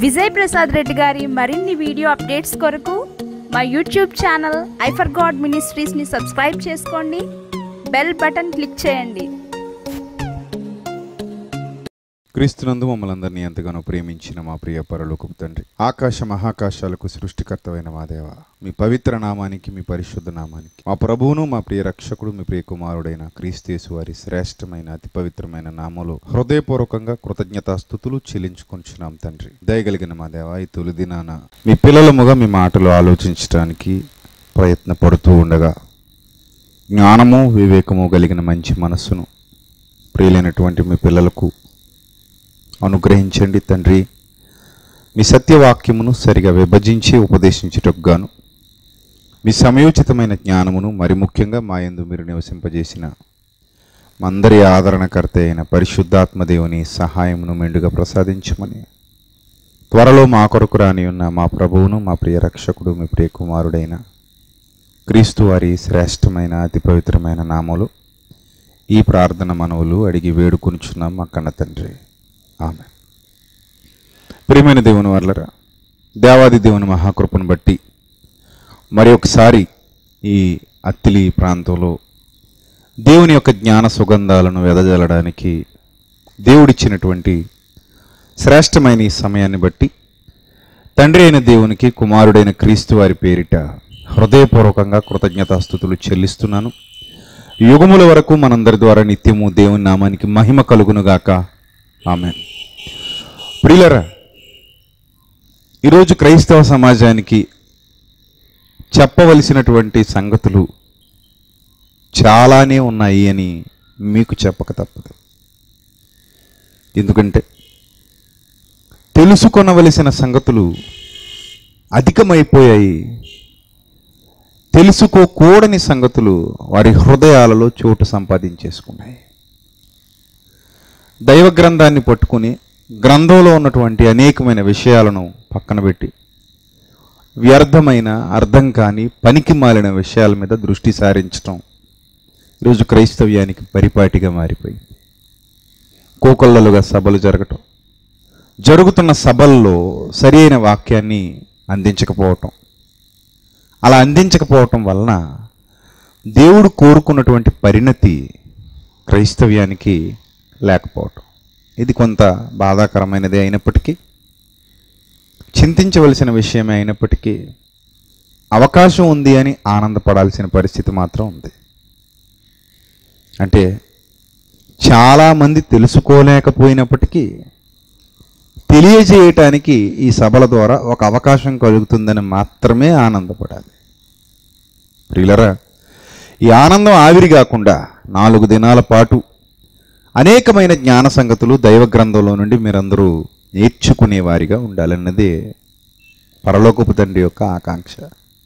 విజయ్ ప్రసాద్ రెడ్డి గారి మరిన్ని video updates కొరకు మా యూట్యూబ్ ఛానల్ ఐఫర్ గాడ్ మినిస్ట్రీస్ని సబ్స్క్రైబ్ చేసుకోండి బెల్ బటన్ క్లిక్ చేయండి క్రీస్తునందు మమ్మల్ని అందరినీ ఎంతగానో ప్రేమించిన మా ప్రియ పరలోకపు తండ్రి ఆకాశ మహాకాశాలకు సృష్టికర్తమైన మా దేవ మీ పవిత్ర నామానికి మీ పరిశుద్ధ నామానికి మా ప్రభువును మా ప్రియ రక్షకుడు మీ ప్రియ కుమారుడైన క్రీస్తేసు వారి శ్రేష్టమైన అతి పవిత్రమైన నామలో హృదయపూర్వకంగా కృతజ్ఞతాస్థుతులు చెల్లించుకుంటున్నాం తండ్రి దయగలిగిన మా దేవ ఈ తొలి దినాన మీ పిల్లలముగా మీ మాటలు ఆలోచించడానికి ప్రయత్నపడుతూ ఉండగా జ్ఞానము వివేకము కలిగిన మంచి మనస్సును ప్రియులైనటువంటి మీ పిల్లలకు అనుగ్రహించండి తండ్రి మీ సత్యవాక్యమును సరిగా విభజించి ఉపదేశించుటకు గాను మీ సమయోచితమైన జ్ఞానమును మరి ముఖ్యంగా మా యందు మీరు నివసింపజేసిన మా అందరి ఆదరణకర్త అయిన పరిశుద్ధాత్మ దేవుని సహాయమును మెండుగా ప్రసాదించమని త్వరలో మా కొరకు రాని ఉన్న మా ప్రభువును మా ప్రియ రక్షకుడు మీ ప్రియ కుమారుడైన క్రీస్తు వారి శ్రేష్టమైన అతి పవిత్రమైన నామలు ఈ ప్రార్థన మనవులు అడిగి వేడుకొనుచున్నాం మా కన్న తండ్రి ఆమె ప్రియమైన దేవుని వర్లరా దేవాది దేవుని మహాకృపను బట్టి మరి ఒకసారి ఈ అత్తిలి ప్రాంతంలో దేవుని యొక్క జ్ఞాన సుగంధాలను వెదజల్లడానికి దేవుడిచ్చినటువంటి శ్రేష్టమైన ఈ సమయాన్ని బట్టి తండ్రి అయిన దేవునికి కుమారుడైన క్రీస్తు వారి పేరిట హృదయపూర్వకంగా కృతజ్ఞతాస్థుతులు చెల్లిస్తున్నాను యుగముల వరకు మనందరి ద్వారా నిత్యము దేవుని నామానికి మహిమ కలుగునుగాక ఆమె ప్రియులరా ఈరోజు క్రైస్తవ సమాజానికి చెప్పవలసినటువంటి సంగతులు చాలానే ఉన్నాయి అని మీకు చెప్పక తప్పదు ఎందుకంటే తెలుసుకొనవలసిన సంగతులు అధికమైపోయాయి తెలుసుకోకూడని సంగతులు వారి హృదయాలలో చోటు సంపాదించేసుకున్నాయి దైవ గ్రంథాన్ని పట్టుకుని గ్రంథంలో ఉన్నటువంటి అనేకమైన విషయాలను పక్కన పెట్టి వ్యర్థమైన అర్థం కాని పనికి మాలిన విషయాల మీద దృష్టి సారించటం ఈరోజు క్రైస్తవ్యానికి పరిపాటిగా మారిపోయింది కోకొల్లలుగా సభలు జరగటం జరుగుతున్న సభల్లో సరైన వాక్యాన్ని అందించకపోవటం అలా అందించకపోవటం వలన దేవుడు కోరుకున్నటువంటి పరిణతి క్రైస్తవ్యానికి లేకపోవటం ఇది కొంత బాధాకరమైనది అయినప్పటికీ చింతించవలసిన విషయమే అయినప్పటికీ అవకాశం ఉంది అని ఆనందపడాల్సిన పరిస్థితి మాత్రం ఉంది అంటే చాలామంది తెలుసుకోలేకపోయినప్పటికీ తెలియజేయటానికి ఈ సభల ద్వారా ఒక అవకాశం కలుగుతుందని మాత్రమే ఆనందపడాలి ప్రియులరా ఈ ఆనందం ఆవిరి కాకుండా నాలుగు దినాల పాటు అనేకమైన జ్ఞాన సంగతులు దైవ గ్రంథంలో నుండి మీరందరూ నేర్చుకునేవారిగా ఉండాలన్నదే పరలోకపు తండ్రి యొక్క ఆకాంక్ష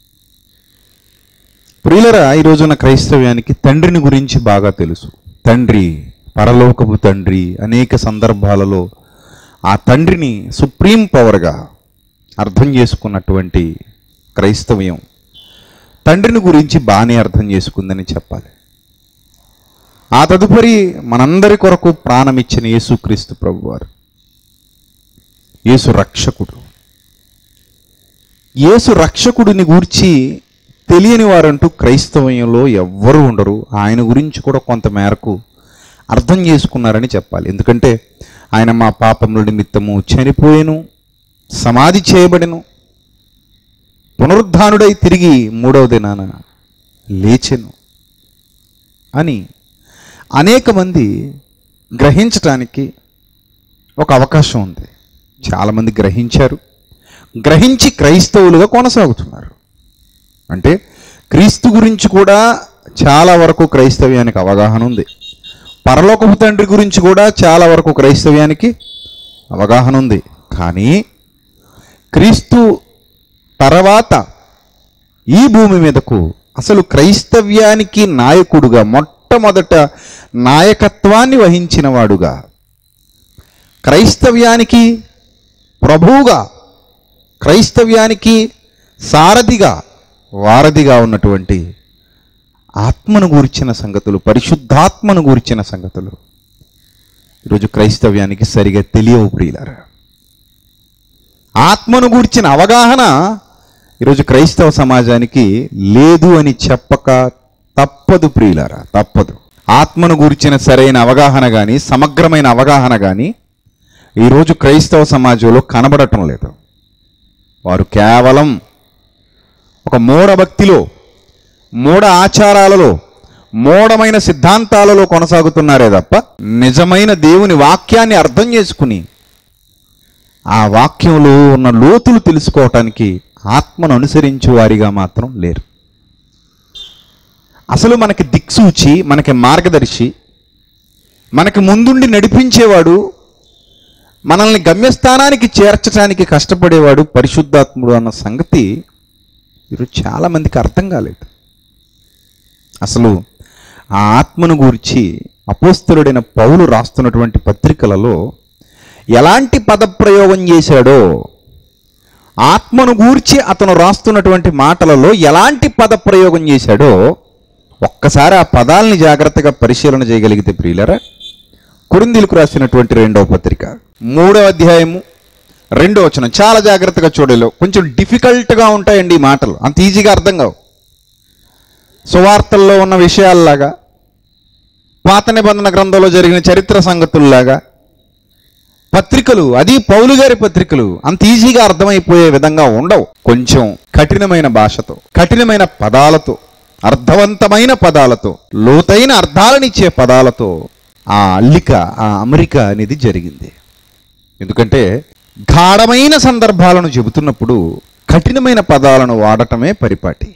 ప్రియులరా ఈ రోజున క్రైస్తవ్యానికి తండ్రిని గురించి బాగా తెలుసు తండ్రి పరలోకపు తండ్రి అనేక సందర్భాలలో ఆ తండ్రిని సుప్రీం పవర్గా అర్థం చేసుకున్నటువంటి క్రైస్తవ్యం తండ్రిని గురించి బాగానే అర్థం చేసుకుందని చెప్పాలి ఆ తదుపరి మనందరి కొరకు ప్రాణమిచ్చిన యేసుక్రీస్తు ప్రభువారు యేసు రక్షకుడు యేసు రక్షకుడిని గూర్చి తెలియని వారంటూ క్రైస్తవంలో ఎవ్వరూ ఉండరు ఆయన గురించి కూడా కొంత మేరకు అర్థం చేసుకున్నారని చెప్పాలి ఎందుకంటే ఆయన మా పాపముల నిమిత్తము చనిపోయెను సమాధి చేయబడెను పునరుద్ధానుడై తిరిగి మూడవ దినాన లేచెను అని అనేక మంది గ్రహించటానికి ఒక అవకాశం ఉంది చాలామంది గ్రహించారు గ్రహించి క్రైస్తవులుగా కొనసాగుతున్నారు అంటే క్రీస్తు గురించి కూడా చాలా వరకు క్రైస్తవ్యానికి అవగాహన ఉంది పరలోకపు తండ్రి గురించి కూడా చాలా వరకు క్రైస్తవ్యానికి అవగాహన ఉంది కానీ క్రీస్తు తర్వాత ఈ భూమి మీదకు అసలు క్రైస్తవ్యానికి నాయకుడుగా మొట్టమొదట నాయకత్వాన్ని వహించిన వాడుగా క్రైస్తవ్యానికి ప్రభువుగా క్రైస్తవ్యానికి సారథిగా వారధిగా ఉన్నటువంటి ఆత్మను గూర్చిన సంగతులు పరిశుద్ధాత్మను గూర్చిన సంగతులు ఈరోజు క్రైస్తవ్యానికి సరిగా తెలియవు ప్రియులారా ఆత్మను గూర్చిన అవగాహన ఈరోజు క్రైస్తవ సమాజానికి లేదు అని చెప్పక తప్పదు ప్రియులారా తప్పదు ఆత్మను గూర్చిన సరైన అవగాహన కానీ సమగ్రమైన అవగాహన కానీ ఈరోజు క్రైస్తవ సమాజంలో కనబడటం లేదు వారు కేవలం ఒక మూఢభక్తిలో మూఢ ఆచారాలలో మూఢమైన సిద్ధాంతాలలో కొనసాగుతున్నారే తప్ప నిజమైన దేవుని వాక్యాన్ని అర్థం చేసుకుని ఆ వాక్యంలో ఉన్న లోతులు తెలుసుకోవటానికి ఆత్మను అనుసరించే వారిగా మాత్రం లేరు అసలు మనకి దిక్సూచి మనకి మార్గదర్శి మనకి ముందుండి నడిపించేవాడు మనల్ని గమ్యస్థానానికి చేర్చడానికి కష్టపడేవాడు పరిశుద్ధాత్ముడు అన్న సంగతి ఈరోజు చాలామందికి అర్థం కాలేదు అసలు ఆ ఆత్మను గురించి అపోస్తలుడైన పౌలు రాస్తున్నటువంటి పత్రికలలో ఎలాంటి పదప్రయోగం చేశాడో ఆత్మను గూర్చి అతను రాస్తున్నటువంటి మాటలలో ఎలాంటి పదప్రయోగం చేశాడో ఒక్కసారి ఆ పదాలని జాగ్రత్తగా పరిశీలన చేయగలిగితే ప్రియులరా కురిందీలకు రాసినటువంటి రెండవ పత్రిక మూడవ అధ్యాయము రెండో వచనం చాలా జాగ్రత్తగా చూడలేవు కొంచెం డిఫికల్ట్గా ఉంటాయండి ఈ మాటలు అంత ఈజీగా అర్థం కావు సువార్తల్లో ఉన్న విషయాల్లాగా పాత నిబంధన గ్రంథంలో జరిగిన చరిత్ర సంగతుల్లాగా పత్రికలు అది పౌలు గారి పత్రికలు అంత ఈజీగా అర్థమైపోయే విధంగా ఉండవు కొంచెం కఠినమైన భాషతో కఠినమైన పదాలతో అర్థవంతమైన పదాలతో లోతైన అర్థాలనిచ్చే పదాలతో ఆ అల్లిక ఆ అమరిక అనేది జరిగింది ఎందుకంటే గాఢమైన సందర్భాలను చెబుతున్నప్పుడు కఠినమైన పదాలను వాడటమే పరిపాటి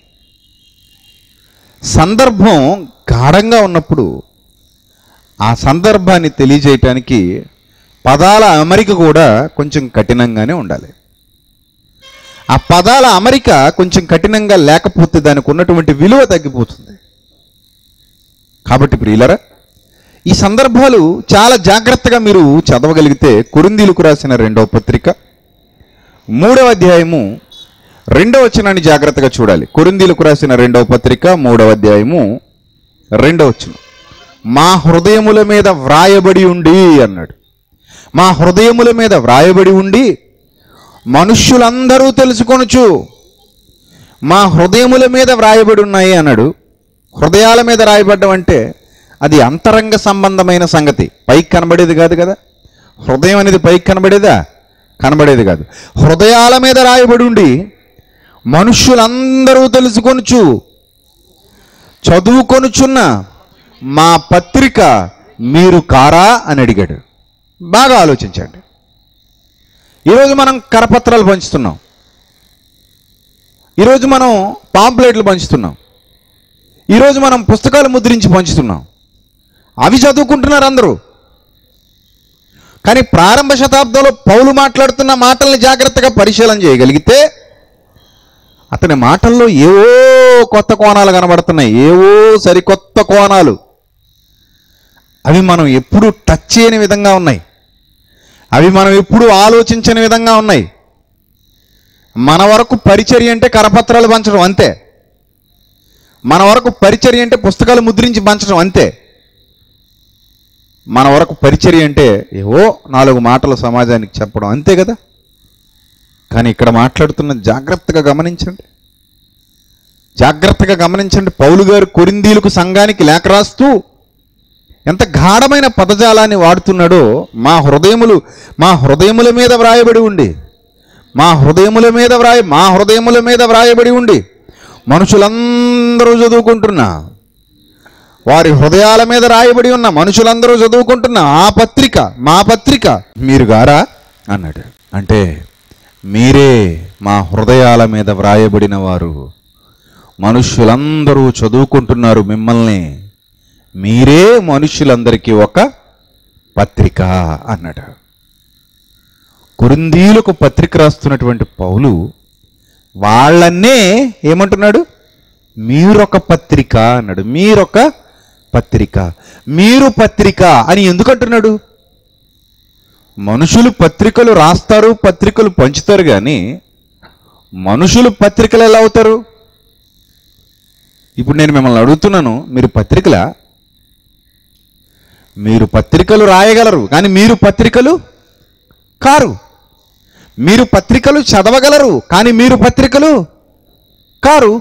సందర్భం గాఢంగా ఉన్నప్పుడు ఆ సందర్భాన్ని తెలియజేయటానికి పదాల అమరిక కూడా కొంచెం కఠినంగానే ఉండాలి ఆ పదాల అమరిక కొంచెం కఠినంగా లేకపోతే దానికి ఉన్నటువంటి విలువ తగ్గిపోతుంది కాబట్టి ప్రియులరా ఈ సందర్భాలు చాలా జాగ్రత్తగా మీరు చదవగలిగితే కురిందీలకు రాసిన రెండవ పత్రిక మూడవ అధ్యాయము రెండవ వచనాన్ని జాగ్రత్తగా చూడాలి కొరిందీలకు రాసిన రెండవ పత్రిక మూడవ అధ్యాయము రెండవ వచనం మా హృదయముల మీద వ్రాయబడి ఉండి అన్నాడు మా హృదయముల మీద వ్రాయబడి ఉండి మనుష్యులందరూ తెలుసుకొనుచు మా హృదయముల మీద వ్రాయబడి ఉన్నాయి అన్నాడు హృదయాల మీద రాయబడ్డం అంటే అది అంతరంగ సంబంధమైన సంగతి పైకి కనబడేది కాదు కదా హృదయం అనేది పైకి కనబడేదా కనబడేది కాదు హృదయాల మీద రాయబడి ఉండి మనుష్యులందరూ తెలుసుకొనుచు చదువుకొనుచున్న మా పత్రిక మీరు కారా అని అడిగాడు బాగా ఆలోచించండి ఈరోజు మనం కరపత్రాలు పంచుతున్నాం ఈరోజు మనం పాంప్లెట్లు పంచుతున్నాం ఈరోజు మనం పుస్తకాలు ముద్రించి పంచుతున్నాం అవి చదువుకుంటున్నారు అందరూ కానీ ప్రారంభ శతాబ్దంలో పౌలు మాట్లాడుతున్న మాటల్ని జాగ్రత్తగా పరిశీలన చేయగలిగితే అతని మాటల్లో ఏవో కొత్త కోణాలు కనబడుతున్నాయి ఏవో సరికొత్త కోణాలు అవి మనం ఎప్పుడు టచ్ చేయని విధంగా ఉన్నాయి అవి మనం ఎప్పుడు ఆలోచించని విధంగా ఉన్నాయి మన వరకు పరిచర్య అంటే కరపత్రాలు పంచడం అంతే మన వరకు పరిచర్య అంటే పుస్తకాలు ముద్రించి పంచడం అంతే మన వరకు పరిచర్య అంటే ఏవో నాలుగు మాటలు సమాజానికి చెప్పడం అంతే కదా కానీ ఇక్కడ మాట్లాడుతున్న జాగ్రత్తగా గమనించండి జాగ్రత్తగా గమనించండి పౌలు గారు కొరిందీలకు సంఘానికి లేఖ రాస్తూ ఎంత గాఢమైన పదజాలాన్ని వాడుతున్నాడో మా హృదయములు మా హృదయముల మీద వ్రాయబడి ఉండి మా హృదయముల మీద వ్రాయ మా హృదయముల మీద వ్రాయబడి ఉండి మనుషులందరూ చదువుకుంటున్నా వారి హృదయాల మీద రాయబడి ఉన్న మనుషులందరూ చదువుకుంటున్న ఆ పత్రిక మా పత్రిక మీరు గారా అన్నాడు అంటే మీరే మా హృదయాల మీద వ్రాయబడిన వారు మనుష్యులందరూ చదువుకుంటున్నారు మిమ్మల్ని మీరే మనుష్యులందరికీ ఒక పత్రిక అన్నాడు కురిందీలకు పత్రిక రాస్తున్నటువంటి పౌలు వాళ్ళన్నే ఏమంటున్నాడు మీరొక పత్రిక అన్నాడు మీరొక పత్రిక మీరు పత్రిక అని ఎందుకు అంటున్నాడు మనుషులు పత్రికలు రాస్తారు పత్రికలు పంచుతారు కానీ మనుషులు పత్రికలు ఎలా అవుతారు ఇప్పుడు నేను మిమ్మల్ని అడుగుతున్నాను మీరు పత్రికలా మీరు పత్రికలు రాయగలరు కానీ మీరు పత్రికలు కారు మీరు పత్రికలు చదవగలరు కానీ మీరు పత్రికలు కారు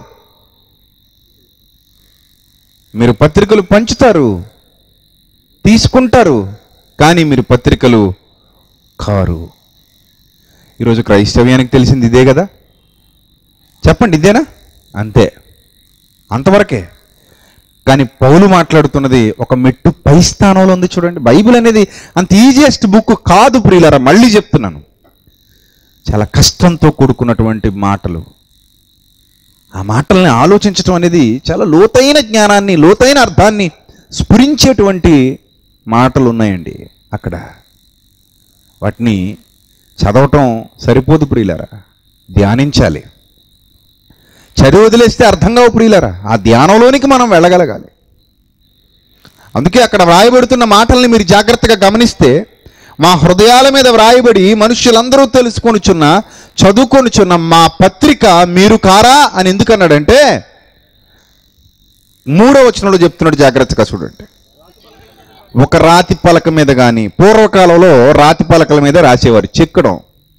మీరు పత్రికలు పంచుతారు తీసుకుంటారు కానీ మీరు పత్రికలు కారు ఈరోజు క్రైస్తవ్యానికి తెలిసింది ఇదే కదా చెప్పండి ఇదేనా అంతే అంతవరకే కానీ పౌలు మాట్లాడుతున్నది ఒక మెట్టు పై స్థానంలో ఉంది చూడండి బైబిల్ అనేది అంత ఈజియెస్ట్ బుక్ కాదు ప్రియులరా మళ్ళీ చెప్తున్నాను చాలా కష్టంతో కూడుకున్నటువంటి మాటలు ఆ మాటల్ని ఆలోచించటం అనేది చాలా లోతైన జ్ఞానాన్ని లోతైన అర్థాన్ని స్ఫురించేటువంటి మాటలు ఉన్నాయండి అక్కడ వాటిని చదవటం సరిపోదు ప్రియులరా ధ్యానించాలి చదివి వదిలేస్తే అర్థం కావు ప్రియులరా ఆ ధ్యానంలోనికి మనం వెళ్ళగలగాలి అందుకే అక్కడ వ్రాయబడుతున్న మాటల్ని మీరు జాగ్రత్తగా గమనిస్తే మా హృదయాల మీద వ్రాయబడి మనుష్యులందరూ తెలుసుకొనుచున్న చదువుకొనుచున్న మా పత్రిక మీరు కారా అని ఎందుకన్నాడంటే మూడో వచనంలో చెప్తున్నాడు జాగ్రత్తగా చూడండి ఒక రాతి పలక మీద కానీ పూర్వకాలంలో రాతి పలకల మీద రాసేవారు చెక్కడం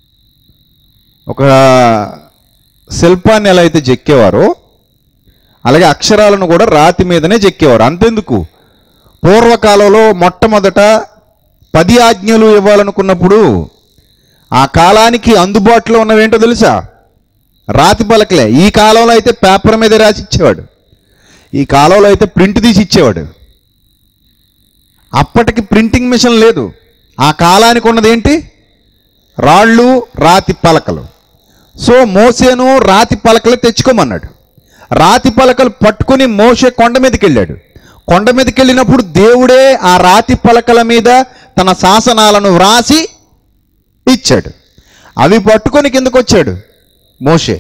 ఒక శిల్పాన్ని ఎలా అయితే చెక్కేవారో అలాగే అక్షరాలను కూడా రాతి మీదనే చెక్కేవారు అంతెందుకు పూర్వకాలంలో మొట్టమొదట పది ఆజ్ఞలు ఇవ్వాలనుకున్నప్పుడు ఆ కాలానికి అందుబాటులో ఉన్నవేంటో తెలుసా రాతి పలకలే ఈ కాలంలో అయితే పేపర్ మీద రాసి ఇచ్చేవాడు ఈ కాలంలో అయితే ప్రింట్ తీసి ఇచ్చేవాడు అప్పటికి ప్రింటింగ్ మిషన్ లేదు ఆ కాలానికి ఉన్నది ఏంటి రాళ్ళు రాతి పలకలు సో మోసేను రాతి పలకలు తెచ్చుకోమన్నాడు రాతి పలకలు పట్టుకుని మోసే కొండ మీదకి వెళ్ళాడు కొండ మీదకి వెళ్ళినప్పుడు దేవుడే ఆ రాతి పలకల మీద తన శాసనాలను వ్రాసి ఇచ్చాడు అవి పట్టుకొని కిందకు వచ్చాడు మోషే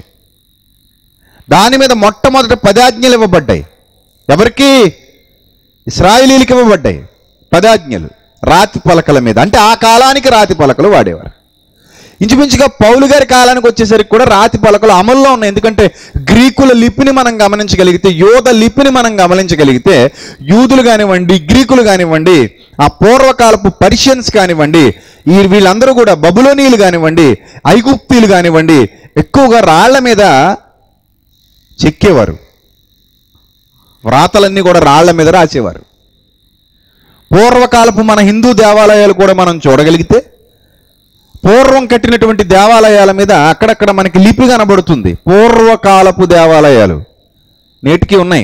దాని మీద మొట్టమొదట పదాజ్ఞలు ఇవ్వబడ్డాయి ఎవరికి ఇస్రాయిలీలకి ఇవ్వబడ్డాయి పదాజ్ఞలు రాతి పలకల మీద అంటే ఆ కాలానికి రాతి పలకలు వాడేవారు ఇంచుమించుగా పౌలు గారి కాలానికి వచ్చేసరికి కూడా రాతి పలకలు అమల్లో ఉన్నాయి ఎందుకంటే గ్రీకుల లిపిని మనం గమనించగలిగితే యోధ లిపిని మనం గమనించగలిగితే యూదులు కానివ్వండి గ్రీకులు కానివ్వండి ఆ పూర్వకాలపు పర్షియన్స్ కానివ్వండి ఈ వీళ్ళందరూ కూడా బబులోనీయులు కానివ్వండి ఐగుప్తీలు కానివ్వండి ఎక్కువగా రాళ్ల మీద చెక్కేవారు వ్రాతలన్నీ కూడా రాళ్ల మీద రాసేవారు పూర్వకాలపు మన హిందూ దేవాలయాలు కూడా మనం చూడగలిగితే పూర్వం కట్టినటువంటి దేవాలయాల మీద అక్కడక్కడ మనకి లిపి కనబడుతుంది పూర్వకాలపు దేవాలయాలు నేటికి ఉన్నాయి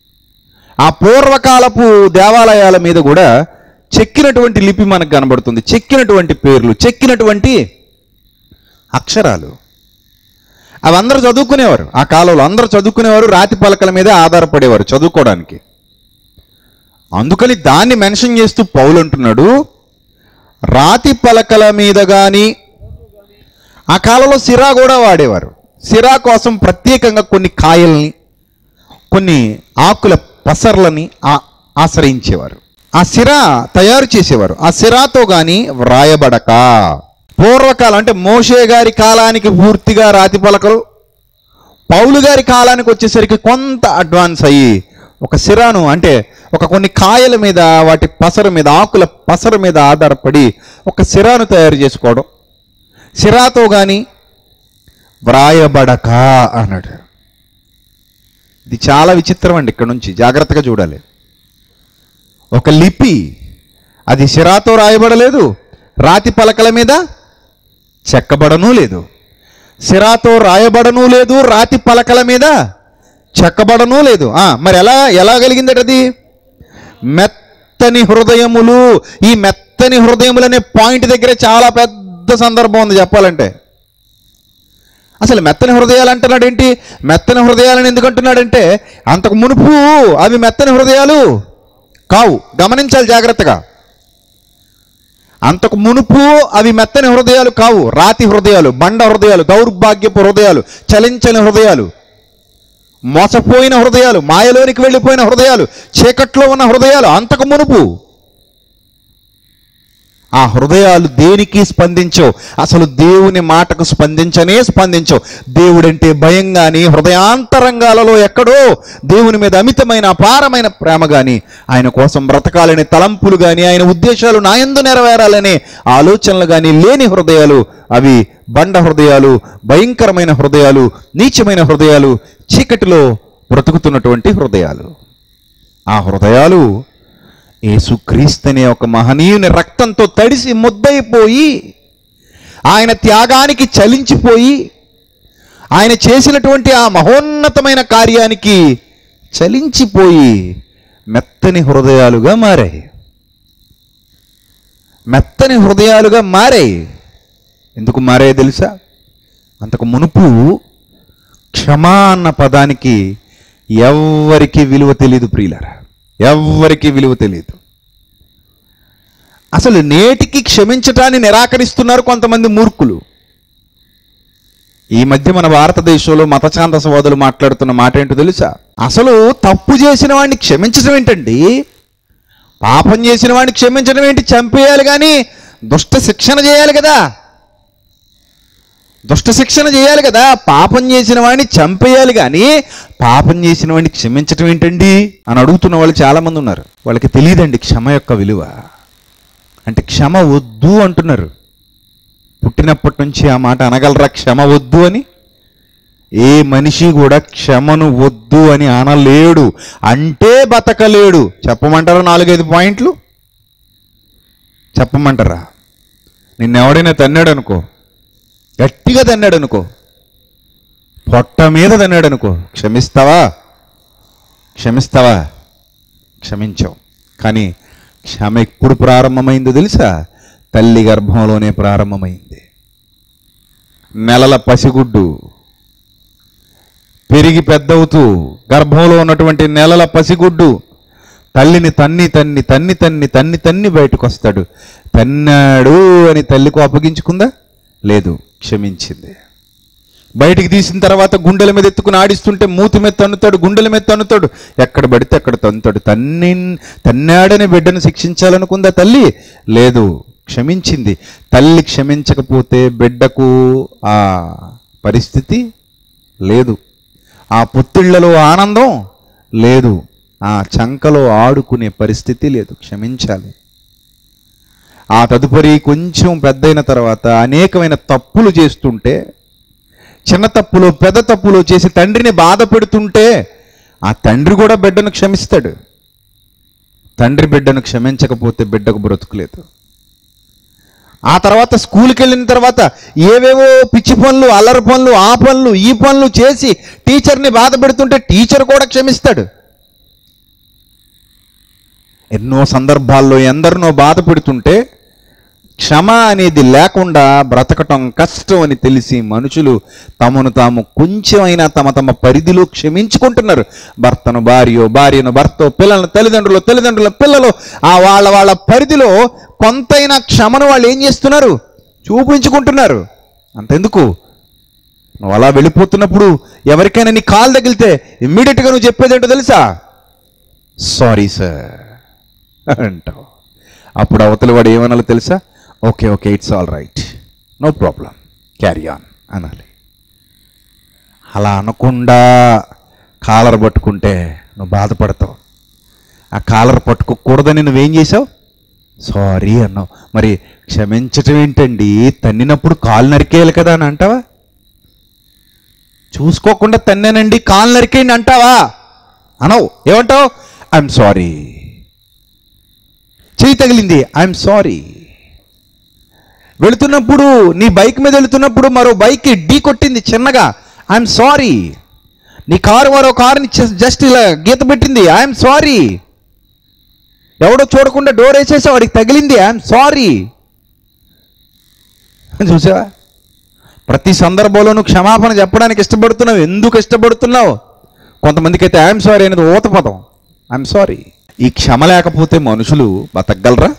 ఆ పూర్వకాలపు దేవాలయాల మీద కూడా చెక్కినటువంటి లిపి మనకు కనబడుతుంది చెక్కినటువంటి పేర్లు చెక్కినటువంటి అక్షరాలు అవి అందరూ చదువుకునేవారు ఆ కాలంలో అందరూ చదువుకునేవారు రాతి పలకల మీద ఆధారపడేవారు చదువుకోవడానికి అందుకని దాన్ని మెన్షన్ చేస్తూ పౌలు అంటున్నాడు రాతి పలకల మీద కానీ ఆ కాలంలో సిరా కూడా వాడేవారు సిరా కోసం ప్రత్యేకంగా కొన్ని కాయల్ని కొన్ని ఆకుల పసర్లని ఆ- ఆశ్రయించేవారు ఆ సిరా తయారు చేసేవారు ఆ సిరాతో కానీ వ్రాయబడక పూర్వకాలం అంటే మోషే గారి కాలానికి పూర్తిగా రాతి పలకలు పౌలు గారి కాలానికి వచ్చేసరికి కొంత అడ్వాన్స్ అయ్యి ఒక సిరాను అంటే ఒక కొన్ని కాయల మీద వాటి పసరు మీద ఆకుల పసరు మీద ఆధారపడి ఒక సిరాను తయారు చేసుకోవడం సిరాతో కానీ వ్రాయబడక అన్నాడు ఇది చాలా విచిత్రం అండి ఇక్కడ నుంచి జాగ్రత్తగా చూడాలి ఒక లిపి అది సిరాతో రాయబడలేదు రాతి పలకల మీద చెక్కబడనూ లేదు సిరాతో రాయబడనూ లేదు రాతి పలకల మీద చెక్కబడనూ లేదు ఆ, మరి ఎలా ఎలా కలిగిందట అది మెత్తని హృదయములు ఈ మెత్తని హృదయములు అనే పాయింట్ దగ్గర చాలా పెద్ద సందర్భం ఉంది చెప్పాలంటే అసలు మెత్తని హృదయాలు అంటున్నాడు ఏంటి మెత్తని హృదయాలని ఎందుకు అంటున్నాడంటే అంతకు మునుపు అవి మెత్తని హృదయాలు కావు గమనించాలి జాగ్రత్తగా అంతకు మునుపు అవి మెత్తని హృదయాలు కావు రాతి హృదయాలు బండ హృదయాలు దౌర్భాగ్యపు హృదయాలు చలించని హృదయాలు మోసపోయిన హృదయాలు మాయలోనికి వెళ్ళిపోయిన హృదయాలు చీకట్లో ఉన్న హృదయాలు అంతకు మునుపు ఆ హృదయాలు దేనికి స్పందించవు అసలు దేవుని మాటకు స్పందించనే స్పందించవు దేవుడంటే భయం కానీ హృదయాంతరంగాలలో ఎక్కడో దేవుని మీద అమితమైన అపారమైన ప్రేమ కానీ ఆయన కోసం బ్రతకాలనే తలంపులు కానీ ఆయన ఉద్దేశాలు నాయందు నెరవేరాలనే ఆలోచనలు కానీ లేని హృదయాలు అవి బండ హృదయాలు భయంకరమైన హృదయాలు నీచమైన హృదయాలు చీకటిలో బ్రతుకుతున్నటువంటి హృదయాలు ఆ హృదయాలు యేసుక్రీస్తనే ఒక మహనీయుని రక్తంతో తడిసి ముద్దయిపోయి ఆయన త్యాగానికి చలించిపోయి ఆయన చేసినటువంటి ఆ మహోన్నతమైన కార్యానికి చలించిపోయి మెత్తని హృదయాలుగా మారాయి మెత్తని హృదయాలుగా మారాయి ఎందుకు మారాయి తెలుసా అంతకు మునుపు క్షమా అన్న పదానికి ఎవ్వరికి విలువ తెలియదు ప్రియులరా ఎవ్వరికి విలువ తెలియదు అసలు నేటికి క్షమించటాన్ని నిరాకరిస్తున్నారు కొంతమంది మూర్ఖులు ఈ మధ్య మన భారతదేశంలో మతఛాందసవాదులు మాట్లాడుతున్న మాట ఏంటో తెలుసా అసలు తప్పు చేసిన వాడిని క్షమించడం ఏంటండి పాపం చేసిన వాడిని క్షమించడం ఏంటి చంపేయాలి కానీ దుష్ట శిక్షణ చేయాలి కదా దుష్ట శిక్షణ చేయాలి కదా పాపం చేసిన వాడిని చంపేయాలి కానీ పాపం చేసిన వాడిని క్షమించటం ఏంటండి అని అడుగుతున్న వాళ్ళు చాలామంది ఉన్నారు వాళ్ళకి తెలియదండి క్షమ యొక్క విలువ అంటే క్షమ వద్దు అంటున్నారు పుట్టినప్పటి నుంచి ఆ మాట అనగలరా క్షమ వద్దు అని ఏ మనిషి కూడా క్షమను వద్దు అని అనలేడు అంటే బతకలేడు చెప్పమంటారా నాలుగైదు పాయింట్లు చెప్పమంటారా నిన్నెవడైనా తన్నాడు అనుకో గట్టిగా తన్నాడు అనుకో పొట్ట మీద తన్నాడు అనుకో క్షమిస్తావా క్షమిస్తావా క్షమించావు కానీ క్షమ ఎప్పుడు ప్రారంభమైందో తెలుసా తల్లి గర్భంలోనే ప్రారంభమైంది నెలల పసిగుడ్డు పెరిగి పెద్దవుతూ గర్భంలో ఉన్నటువంటి నెలల పసిగుడ్డు తల్లిని తన్ని తన్ని తన్ని తన్ని తన్ని తన్ని బయటకు వస్తాడు తన్నాడు అని తల్లికి అప్పగించుకుందా లేదు క్షమించింది బయటికి తీసిన తర్వాత గుండెల మీద ఎత్తుకుని ఆడిస్తుంటే మూతి మీద తన్నుతాడు గుండెల మీద తన్నుతాడు ఎక్కడ పడితే అక్కడ తన్నుతాడు తన్ని తన్నాడని బిడ్డను శిక్షించాలనుకుందా తల్లి లేదు క్షమించింది తల్లి క్షమించకపోతే బిడ్డకు ఆ పరిస్థితి లేదు ఆ పుత్తిళ్లలో ఆనందం లేదు ఆ చంకలో ఆడుకునే పరిస్థితి లేదు క్షమించాలి ఆ తదుపరి కొంచెం పెద్దయిన తర్వాత అనేకమైన తప్పులు చేస్తుంటే చిన్న తప్పులు పెద్ద తప్పులు చేసి తండ్రిని బాధ పెడుతుంటే ఆ తండ్రి కూడా బిడ్డను క్షమిస్తాడు తండ్రి బిడ్డను క్షమించకపోతే బిడ్డకు బ్రతుకులేదు ఆ తర్వాత స్కూల్కి వెళ్ళిన తర్వాత ఏవేవో పిచ్చి పనులు అల్లరి పనులు ఆ పనులు ఈ పనులు చేసి టీచర్ని బాధ పెడుతుంటే టీచర్ కూడా క్షమిస్తాడు ఎన్నో సందర్భాల్లో ఎందరినో బాధ పెడుతుంటే క్షమ అనేది లేకుండా బ్రతకటం కష్టం అని తెలిసి మనుషులు తమను తాము కొంచెమైనా తమ తమ పరిధిలో క్షమించుకుంటున్నారు భర్తను భార్యో భార్యను భర్తో పిల్లలను తల్లిదండ్రులు తల్లిదండ్రుల పిల్లలు ఆ వాళ్ళ వాళ్ళ పరిధిలో కొంతైనా క్షమను వాళ్ళు ఏం చేస్తున్నారు చూపించుకుంటున్నారు అంతెందుకు నువ్వు అలా వెళ్ళిపోతున్నప్పుడు ఎవరికైనా నీ కాలు తగిలితే ఇమ్మీడియట్గా నువ్వు చెప్పేది ఏంటో తెలుసా సారీ సార్ అంటావు అప్పుడు అవతల వాడు ఏమనాలో తెలుసా okay okay it's all right no problem carry on అనాలి అలా అనకుండా కాలర్ పట్టుకుంటే నువ్వు బాధపడతావు ఆ కాలర్ పట్టుకోకూడదని నువ్వేం చేసావు సారీ అన్నావు మరి క్షమించటం ఏంటండి తన్నినప్పుడు కాలు నరికేయాలి కదా అని అంటావా చూసుకోకుండా తన్నానండి కాలు నరికేయండి అంటావా అనవు ఏమంటావు ఐఎమ్ సారీ చేయి తగిలింది ఐఎమ్ సారీ వెళుతున్నప్పుడు నీ బైక్ మీద వెళుతున్నప్పుడు మరో బైక్ ఢీ కొట్టింది చిన్నగా ఐఎమ్ సారీ నీ కారు మరో కారుని జస్ట్ ఇలా గీత పెట్టింది ఐఎమ్ సారీ ఎవడో చూడకుండా డోర్ వేసేసి వాడికి తగిలింది ఐఎమ్ సారీ చూసావా ప్రతి సందర్భంలోనూ క్షమాపణ చెప్పడానికి ఇష్టపడుతున్నావు ఎందుకు ఇష్టపడుతున్నావు కొంతమందికి అయితే ఐఎమ్ సారీ అనేది ఊత పదం ఐఎమ్ సారీ ఈ క్షమ లేకపోతే మనుషులు బతకగలరా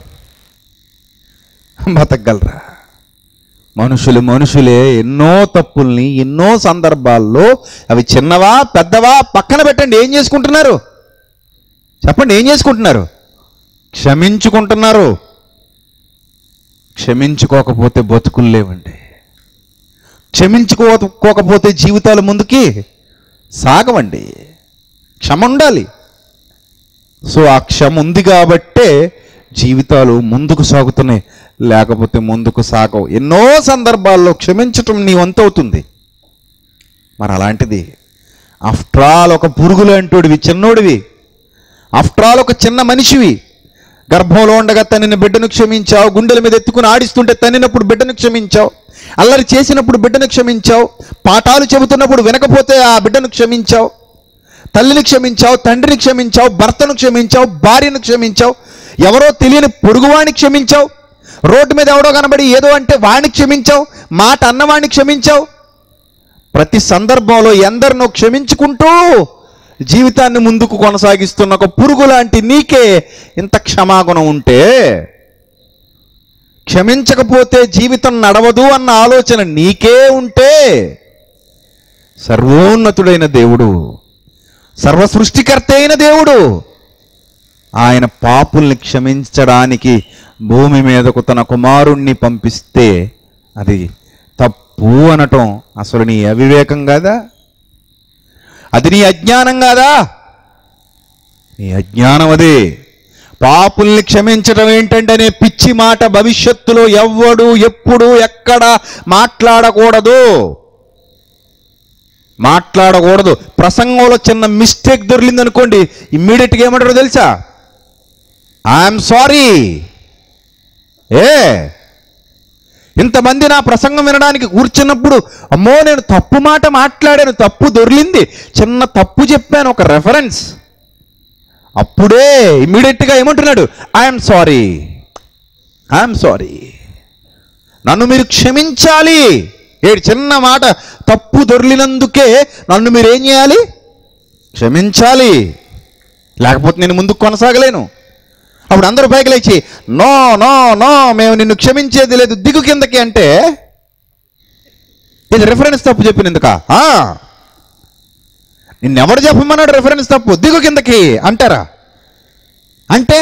బతకగలరా మనుషులు మనుషులే ఎన్నో తప్పుల్ని ఎన్నో సందర్భాల్లో అవి చిన్నవా పెద్దవా పక్కన పెట్టండి ఏం చేసుకుంటున్నారు చెప్పండి ఏం చేసుకుంటున్నారు క్షమించుకుంటున్నారు క్షమించుకోకపోతే బతుకులు లేవండి క్షమించుకోకపోతే జీవితాలు ముందుకి సాగవండి క్షమ ఉండాలి సో ఆ క్షమ ఉంది కాబట్టే జీవితాలు ముందుకు సాగుతున్నాయి లేకపోతే ముందుకు సాగవు ఎన్నో సందర్భాల్లో క్షమించటం నీ వంతు అవుతుంది మరి అలాంటిది ఆఫ్టర్ ఆల్ ఒక పురుగు లాంటోడివి చిన్నోడివి ఆఫ్టర్ ఆల్ ఒక చిన్న మనిషివి గర్భంలో ఉండగా తనని బిడ్డను క్షమించావు గుండెల మీద ఎత్తుకుని ఆడిస్తుంటే తన్నినప్పుడు బిడ్డను క్షమించావు అల్లరి చేసినప్పుడు బిడ్డను క్షమించావు పాఠాలు చెబుతున్నప్పుడు వినకపోతే ఆ బిడ్డను క్షమించావు తల్లిని క్షమించావు తండ్రిని క్షమించావు భర్తను క్షమించావు భార్యను క్షమించావు ఎవరో తెలియని పొరుగువాణ్ణి క్షమించావు రోడ్డు మీద ఎవడో కనబడి ఏదో అంటే వాణ్ణి క్షమించావు మాట అన్నవాణ్ణి క్షమించావు ప్రతి సందర్భంలో ఎందరినో క్షమించుకుంటూ జీవితాన్ని ముందుకు కొనసాగిస్తున్న ఒక పురుగు లాంటి నీకే ఇంత క్షమాగుణం ఉంటే క్షమించకపోతే జీవితం నడవదు అన్న ఆలోచన నీకే ఉంటే సర్వోన్నతుడైన దేవుడు సర్వ సృష్టికర్త అయిన దేవుడు ఆయన పాపుల్ని క్షమించడానికి భూమి మీదకు తన కుమారుణ్ణి పంపిస్తే అది తప్పు అనటం అసలు నీ అవివేకం కాదా అది నీ అజ్ఞానం కాదా నీ అజ్ఞానం అదే పాపుల్ని క్షమించడం ఏంటంటే అనే పిచ్చి మాట భవిష్యత్తులో ఎవ్వడు ఎప్పుడు ఎక్కడ మాట్లాడకూడదు మాట్లాడకూడదు ప్రసంగంలో చిన్న మిస్టేక్ దొరికింది అనుకోండి ఇమ్మీడియట్గా ఏమంటారో తెలుసా ఐఎమ్ సారీ ఏ ఇంతమంది నా ప్రసంగం వినడానికి కూర్చున్నప్పుడు అమ్మో నేను తప్పు మాట మాట్లాడాను తప్పు దొరికింది చిన్న తప్పు చెప్పాను ఒక రెఫరెన్స్ అప్పుడే ఇమ్మీడియట్గా ఏమంటున్నాడు ఐఎమ్ సారీ ఐఎమ్ సారీ నన్ను మీరు క్షమించాలి ఏడు చిన్న మాట తప్పు దొరికినందుకే నన్ను మీరు ఏం చేయాలి క్షమించాలి లేకపోతే నేను ముందుకు కొనసాగలేను అప్పుడు అందరూ పైకి లేచి నో నో నో మేము నిన్ను క్షమించేది లేదు దిగు కిందకి అంటే ఇది రిఫరెన్స్ తప్పు చెప్పినందుక నిన్నెవడు చెప్పమన్నాడు రిఫరెన్స్ తప్పు దిగు కిందకి అంటారా అంటే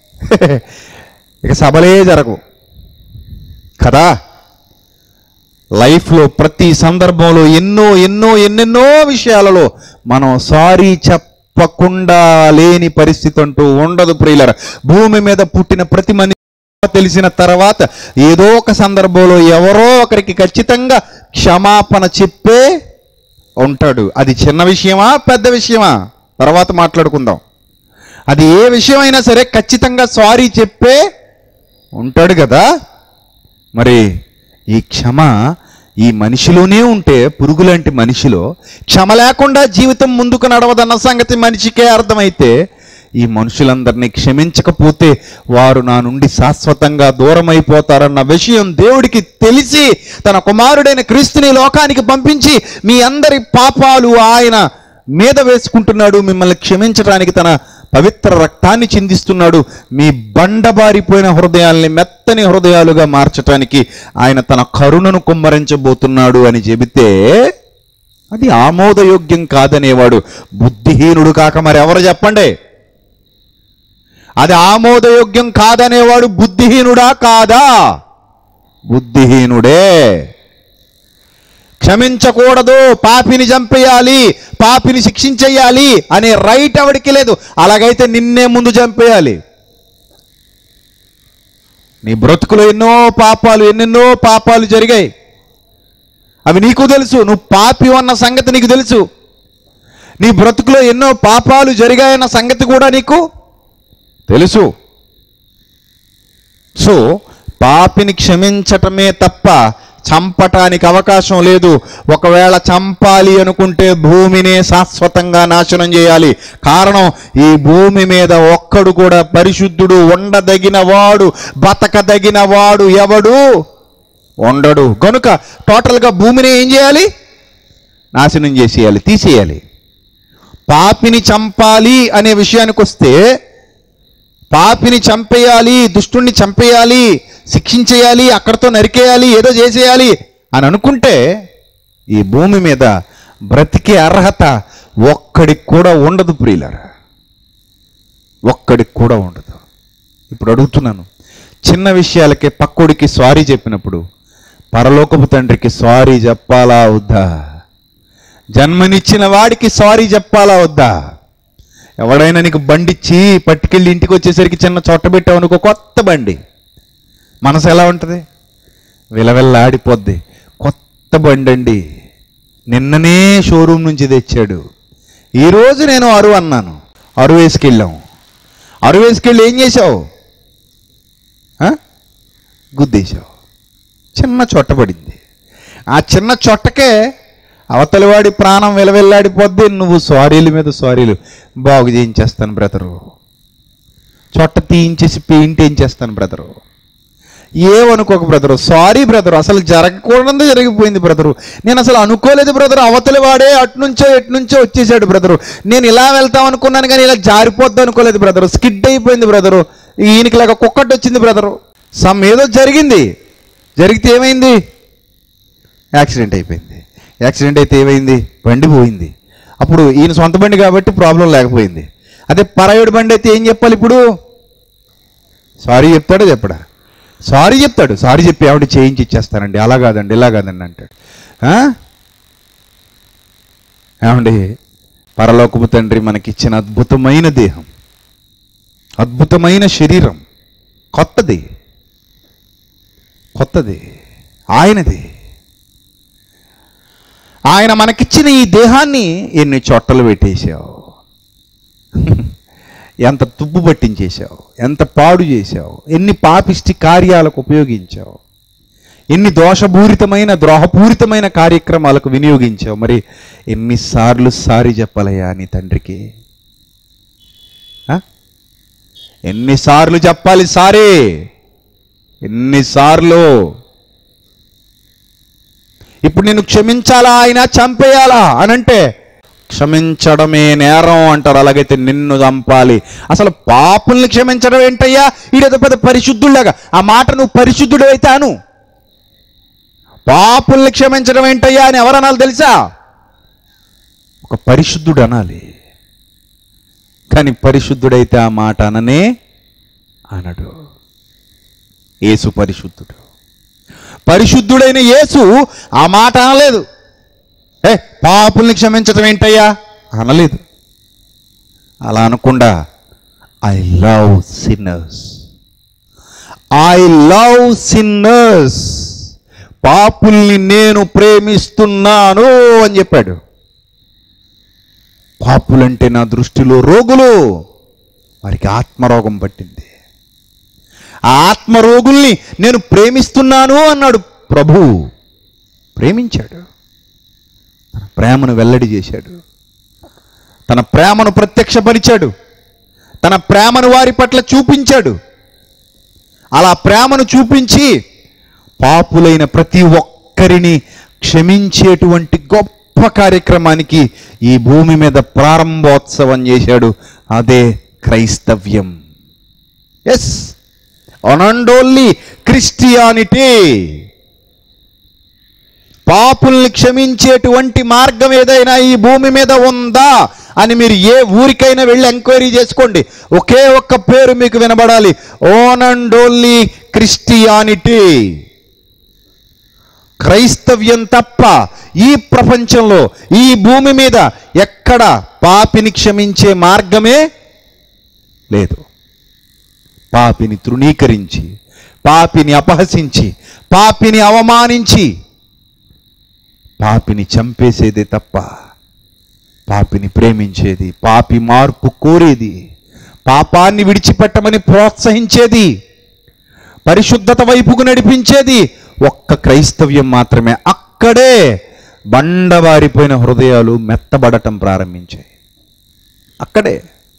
ఇక సభలే జరగవు కదా లైఫ్లో ప్రతి సందర్భంలో ఎన్నో ఎన్నో ఎన్నెన్నో విషయాలలో మనం సారీ చెప్పకుండా లేని పరిస్థితి అంటూ ఉండదు ప్రియులర భూమి మీద పుట్టిన ప్రతి మనిషి తెలిసిన తర్వాత ఏదో ఒక సందర్భంలో ఎవరో ఒకరికి ఖచ్చితంగా క్షమాపణ చెప్పే ఉంటాడు అది చిన్న విషయమా పెద్ద విషయమా తర్వాత మాట్లాడుకుందాం అది ఏ విషయమైనా సరే ఖచ్చితంగా సారీ చెప్పే ఉంటాడు కదా మరి ఈ క్షమ ఈ మనిషిలోనే ఉంటే పురుగులాంటి మనిషిలో క్షమ లేకుండా జీవితం ముందుకు నడవదన్న సంగతి మనిషికే అర్థమైతే ఈ మనుషులందరినీ క్షమించకపోతే వారు నా నుండి శాశ్వతంగా దూరం అయిపోతారన్న విషయం దేవుడికి తెలిసి తన కుమారుడైన క్రీస్తుని లోకానికి పంపించి మీ అందరి పాపాలు ఆయన మీద వేసుకుంటున్నాడు మిమ్మల్ని క్షమించడానికి తన పవిత్ర రక్తాన్ని చిందిస్తున్నాడు మీ బండబారిపోయిన హృదయాల్ని మెత్తని హృదయాలుగా మార్చటానికి ఆయన తన కరుణను కుమ్మరించబోతున్నాడు అని చెబితే అది ఆమోదయోగ్యం కాదనేవాడు బుద్ధిహీనుడు కాక మరి ఎవరు చెప్పండి అది ఆమోదయోగ్యం కాదనేవాడు బుద్ధిహీనుడా కాదా బుద్ధిహీనుడే క్షమించకూడదు పాపిని చంపేయాలి పాపిని శిక్షించేయాలి అనే రైట్ ఎవడికి లేదు అలాగైతే నిన్నే ముందు చంపేయాలి నీ బ్రతుకులో ఎన్నో పాపాలు ఎన్నెన్నో పాపాలు జరిగాయి అవి నీకు తెలుసు నువ్వు పాపి అన్న సంగతి నీకు తెలుసు నీ బ్రతుకులో ఎన్నో పాపాలు జరిగాయన్న సంగతి కూడా నీకు తెలుసు సో పాపిని క్షమించటమే తప్ప చంపటానికి అవకాశం లేదు ఒకవేళ చంపాలి అనుకుంటే భూమినే శాశ్వతంగా నాశనం చేయాలి కారణం ఈ భూమి మీద ఒక్కడు కూడా పరిశుద్ధుడు ఉండదగిన వాడు బతకదగిన వాడు ఎవడు ఉండడు కనుక టోటల్గా భూమిని ఏం చేయాలి నాశనం చేసేయాలి తీసేయాలి పాపిని చంపాలి అనే విషయానికి వస్తే పాపిని చంపేయాలి దుష్టుణ్ణి చంపేయాలి శిక్షించేయాలి అక్కడితో నరికేయాలి ఏదో చేసేయాలి అని అనుకుంటే ఈ భూమి మీద బ్రతికే అర్హత ఒక్కడికి కూడా ఉండదు ప్రియులరా ఒక్కడికి కూడా ఉండదు ఇప్పుడు అడుగుతున్నాను చిన్న విషయాలకే పక్కోడికి సారీ చెప్పినప్పుడు పరలోకపు తండ్రికి సారీ చెప్పాలా వద్దా జన్మనిచ్చిన వాడికి సారీ చెప్పాలా వద్దా ఎవడైనా నీకు బండి ఇచ్చి పట్టుకెళ్ళి ఇంటికి వచ్చేసరికి చిన్న చొట్ట పెట్టావు అనుకో కొత్త బండి మనసు ఎలా ఉంటుంది విలవిల్లాడిపోద్ది కొత్త బండి అండి నిన్ననే షోరూమ్ నుంచి తెచ్చాడు ఈరోజు నేను అరువు అన్నాను అరువు వేసుకెళ్ళాం అరువు వేసుకెళ్ళి ఏం చేసావు ఆ? గుద్దేశావు చిన్న చొట్ట పడింది ఆ చిన్న చొట్టకే అవతలివాడి ప్రాణం విలవిల్లాడిపోద్ది నువ్వు సారీల మీద సారీలు బాగు చేయించేస్తాను బ్రదరు చొట్ట తీయించేసి పెయింట్ వేయించేస్తాను బ్రదరు ఏమనుకోక బ్రదరు సారీ బ్రదరు అసలు జరగకూడదు జరిగిపోయింది బ్రదరు నేను అసలు అనుకోలేదు బ్రదరు అవతలి వాడే అటునుంచో ఎటునుంచో వచ్చేసాడు బ్రదరు నేను ఇలా వెళ్తాం అనుకున్నాను కానీ ఇలా జారిపోద్ది అనుకోలేదు బ్రదరు స్కిడ్ అయిపోయింది బ్రదరు ఈయనకి లాగా కుక్కటి వచ్చింది బ్రదరు సమ్ ఏదో జరిగింది జరిగితే ఏమైంది యాక్సిడెంట్ అయిపోయింది యాక్సిడెంట్ అయితే ఏమైంది బండి పోయింది అప్పుడు ఈయన సొంత బండి కాబట్టి ప్రాబ్లం లేకపోయింది అదే పరాయుడు బండి అయితే ఏం చెప్పాలి ఇప్పుడు సారీ చెప్తాడా చెప్పడా సారీ చెప్తాడు సారీ చెప్పి ఆవిడ చేయించి ఇచ్చేస్తానండి అలా కాదండి ఇలా కాదండి అంటాడు ఆ? ఏమండి పరలోకపు తండ్రి మనకిచ్చిన అద్భుతమైన దేహం అద్భుతమైన శరీరం కొత్తది కొత్తది ఆయనది ఆయన మనకిచ్చిన ఈ దేహాన్ని ఎన్ని చొట్టలు పెట్టేశావు ఎంత తుప్పు పట్టించేశావు ఎంత పాడు చేశావు ఎన్ని పాపిష్టి కార్యాలకు ఉపయోగించావు ఎన్ని దోషపూరితమైన ద్రోహపూరితమైన కార్యక్రమాలకు వినియోగించావు మరి ఎన్నిసార్లు సారి చెప్పాలయ్యా నీ తండ్రికి ఆ? ఎన్నిసార్లు చెప్పాలి సారీ ఎన్నిసార్లు ఇప్పుడు నేను క్షమించాలా ఆయన చంపేయాలా అని అంటే క్షమించడమే నేరం అంటారు అలాగైతే నిన్ను చంపాలి అసలు పాపుల్ని క్షమించడం ఏంటయ్యా ఈడేదో పెద్ద పరిశుద్ధుల్లాగా ఆ మాట నువ్వు పరిశుద్ధుడు అయితే అను పాపుల్ని క్షమించడం ఏంటయ్యా అని ఎవరనాలి తెలుసా ఒక పరిశుద్ధుడు అనాలి కానీ పరిశుద్ధుడైతే ఆ మాట అననే అనడు యేసు పరిశుద్ధుడు పరిశుద్ధుడైన యేసు ఆ మాట అనలేదు ఏ పాపుల్ని క్షమించటం ఏంటయ్యా అనలేదు అలా అనకుండా I love sinners I love sinners పాపుల్ని నేను ప్రేమిస్తున్నాను అని చెప్పాడు పాపులంటే నా దృష్టిలో రోగులు వారికి ఆత్మరోగం పట్టింది ఆ ఆత్మరోగుల్ని నేను ప్రేమిస్తున్నాను అన్నాడు ప్రభు ప్రేమించాడు తన ప్రేమను వెల్లడి చేశాడు తన ప్రేమను ప్రత్యక్షపరిచాడు తన ప్రేమను వారి పట్ల చూపించాడు అలా ప్రేమను చూపించి పాపులైన ప్రతి ఒక్కరిని క్షమించేటువంటి గొప్ప కార్యక్రమానికి ఈ భూమి మీద ప్రారంభోత్సవం చేశాడు అదే క్రైస్తవ్యం ఎస్ అండ్ ఓన్లీ క్రిస్టియానిటీ పాపుల్ని క్షమించేటువంటి మార్గం ఏదైనా ఈ భూమి మీద ఉందా అని మీరు ఏ ఊరికైనా వెళ్ళి ఎంక్వైరీ చేసుకోండి ఒకే ఒక్క పేరు మీకు వినబడాలి ఓన్ అండ్ ఓన్లీ క్రిస్టియానిటీ క్రైస్తవ్యం తప్ప ఈ ప్రపంచంలో ఈ భూమి మీద ఎక్కడ పాపిని క్షమించే మార్గమే లేదు పాపిని తృణీకరించి పాపిని అపహసించి పాపిని అవమానించి పాపిని చంపేసేదే తప్ప పాపిని ప్రేమించేది పాపి మార్పు కోరేది పాపాన్ని విడిచిపెట్టమని ప్రోత్సహించేది పరిశుద్ధత వైపుకు నడిపించేది ఒక్క క్రైస్తవ్యం మాత్రమే అక్కడే బండబారిపోయిన హృదయాలు మెత్తబడటం ప్రారంభించాయి అక్కడే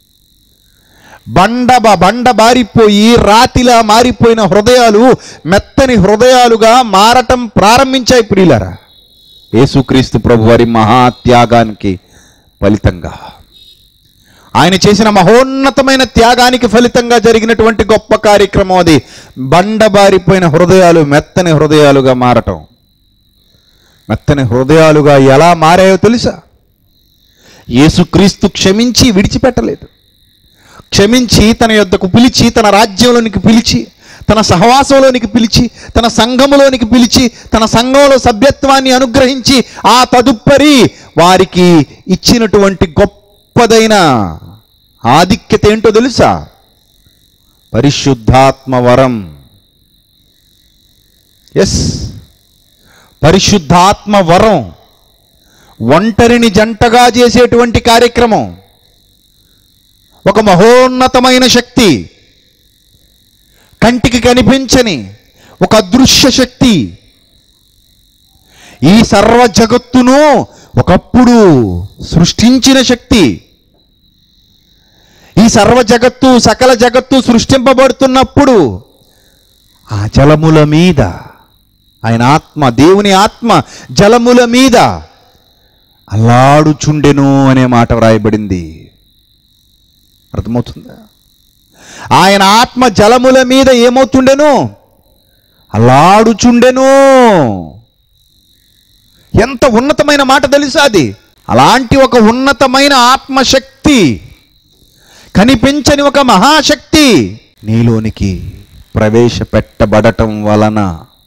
బండ బండ బారిపోయి రాతిలా మారిపోయిన హృదయాలు మెత్తని హృదయాలుగా మారటం ప్రారంభించాయి ప్రియులరా యేసుక్రీస్తు ప్రభు వారి మహాత్యాగానికి ఫలితంగా ఆయన చేసిన మహోన్నతమైన త్యాగానికి ఫలితంగా జరిగినటువంటి గొప్ప కార్యక్రమం అది బండబారిపోయిన హృదయాలు మెత్తని హృదయాలుగా మారటం మెత్తని హృదయాలుగా ఎలా మారాయో తెలుసా యేసుక్రీస్తు క్షమించి విడిచిపెట్టలేదు క్షమించి తన యొద్దకు పిలిచి తన రాజ్యంలోనికి పిలిచి తన సహవాసంలోనికి పిలిచి తన సంఘములోనికి పిలిచి తన సంఘంలో సభ్యత్వాన్ని అనుగ్రహించి ఆ తదుపరి వారికి ఇచ్చినటువంటి గొప్పదైన ఆధిక్యత ఏంటో తెలుసా పరిశుద్ధాత్మ వరం ఎస్ పరిశుద్ధాత్మ వరం ఒంటరిని జంటగా చేసేటువంటి కార్యక్రమం ఒక మహోన్నతమైన శక్తి కంటికి కనిపించని ఒక అదృశ్య శక్తి ఈ సర్వ జగత్తును ఒకప్పుడు సృష్టించిన శక్తి ఈ సర్వ జగత్తు సకల జగత్తు సృష్టింపబడుతున్నప్పుడు ఆ జలముల మీద ఆయన ఆత్మ దేవుని ఆత్మ జలముల మీద అల్లాడుచుండెను అనే మాట వ్రాయబడింది అర్థమవుతుందా ఆయన ఆత్మ జలముల మీద ఏమవుతుండెను అల్లాడుచుండెను ఎంత ఉన్నతమైన మాట తెలుసా అది అలాంటి ఒక ఉన్నతమైన ఆత్మశక్తి కనిపించని ఒక మహాశక్తి నీలోనికి ప్రవేశపెట్టబడటం వలన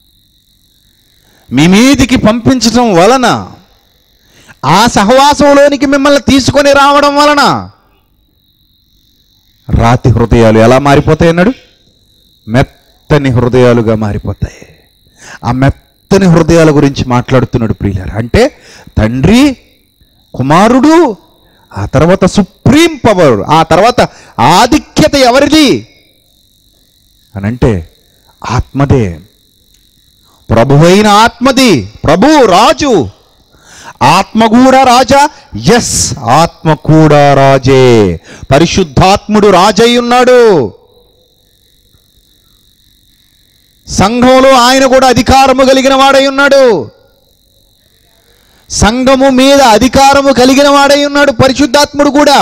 మీ మీదికి పంపించటం వలన ఆ సహవాసంలోనికి మిమ్మల్ని తీసుకొని రావడం వలన రాతి హృదయాలు ఎలా మారిపోతాయి అన్నాడు మెత్తని హృదయాలుగా మారిపోతాయి ఆ మెత్తని హృదయాల గురించి మాట్లాడుతున్నాడు ప్రియులారు అంటే తండ్రి కుమారుడు ఆ తర్వాత సుప్రీం పవర్ ఆ తర్వాత ఆధిక్యత ఎవరిది అని అంటే ఆత్మదే ప్రభువైన ఆత్మది ప్రభు రాజు ఆత్మ కూడా రాజా ఎస్ ఆత్మ కూడా రాజే పరిశుద్ధాత్ముడు రాజై ఉన్నాడు సంఘంలో ఆయన కూడా అధికారము కలిగిన వాడై ఉన్నాడు సంఘము మీద అధికారము కలిగిన వాడై ఉన్నాడు పరిశుద్ధాత్ముడు కూడా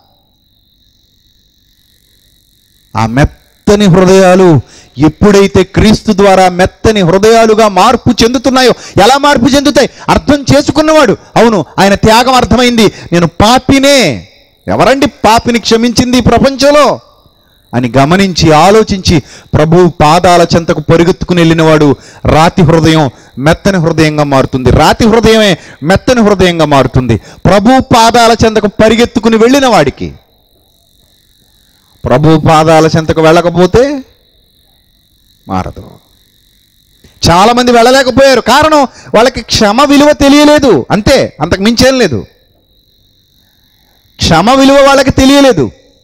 ఆ మెత్తని హృదయాలు ఎప్పుడైతే క్రీస్తు ద్వారా మెత్తని హృదయాలుగా మార్పు చెందుతున్నాయో ఎలా మార్పు చెందుతాయి అర్థం చేసుకున్నవాడు అవును ఆయన త్యాగం అర్థమైంది నేను పాపినే ఎవరండి పాపిని క్షమించింది ఈ ప్రపంచంలో అని గమనించి ఆలోచించి ప్రభు పాదాల చెంతకు పరిగెత్తుకుని వెళ్ళినవాడు రాతి హృదయం మెత్తని హృదయంగా మారుతుంది రాతి హృదయమే మెత్తని హృదయంగా మారుతుంది ప్రభు పాదాల చెంతకు పరిగెత్తుకుని వెళ్ళిన వాడికి ప్రభు పాదాల చెంతకు వెళ్ళకపోతే మారదు చాలామంది వెళ్ళలేకపోయారు కారణం వాళ్ళకి క్షమ విలువ తెలియలేదు అంతే అంతకు మించేం లేదు క్షమ విలువ వాళ్ళకి తెలియలేదు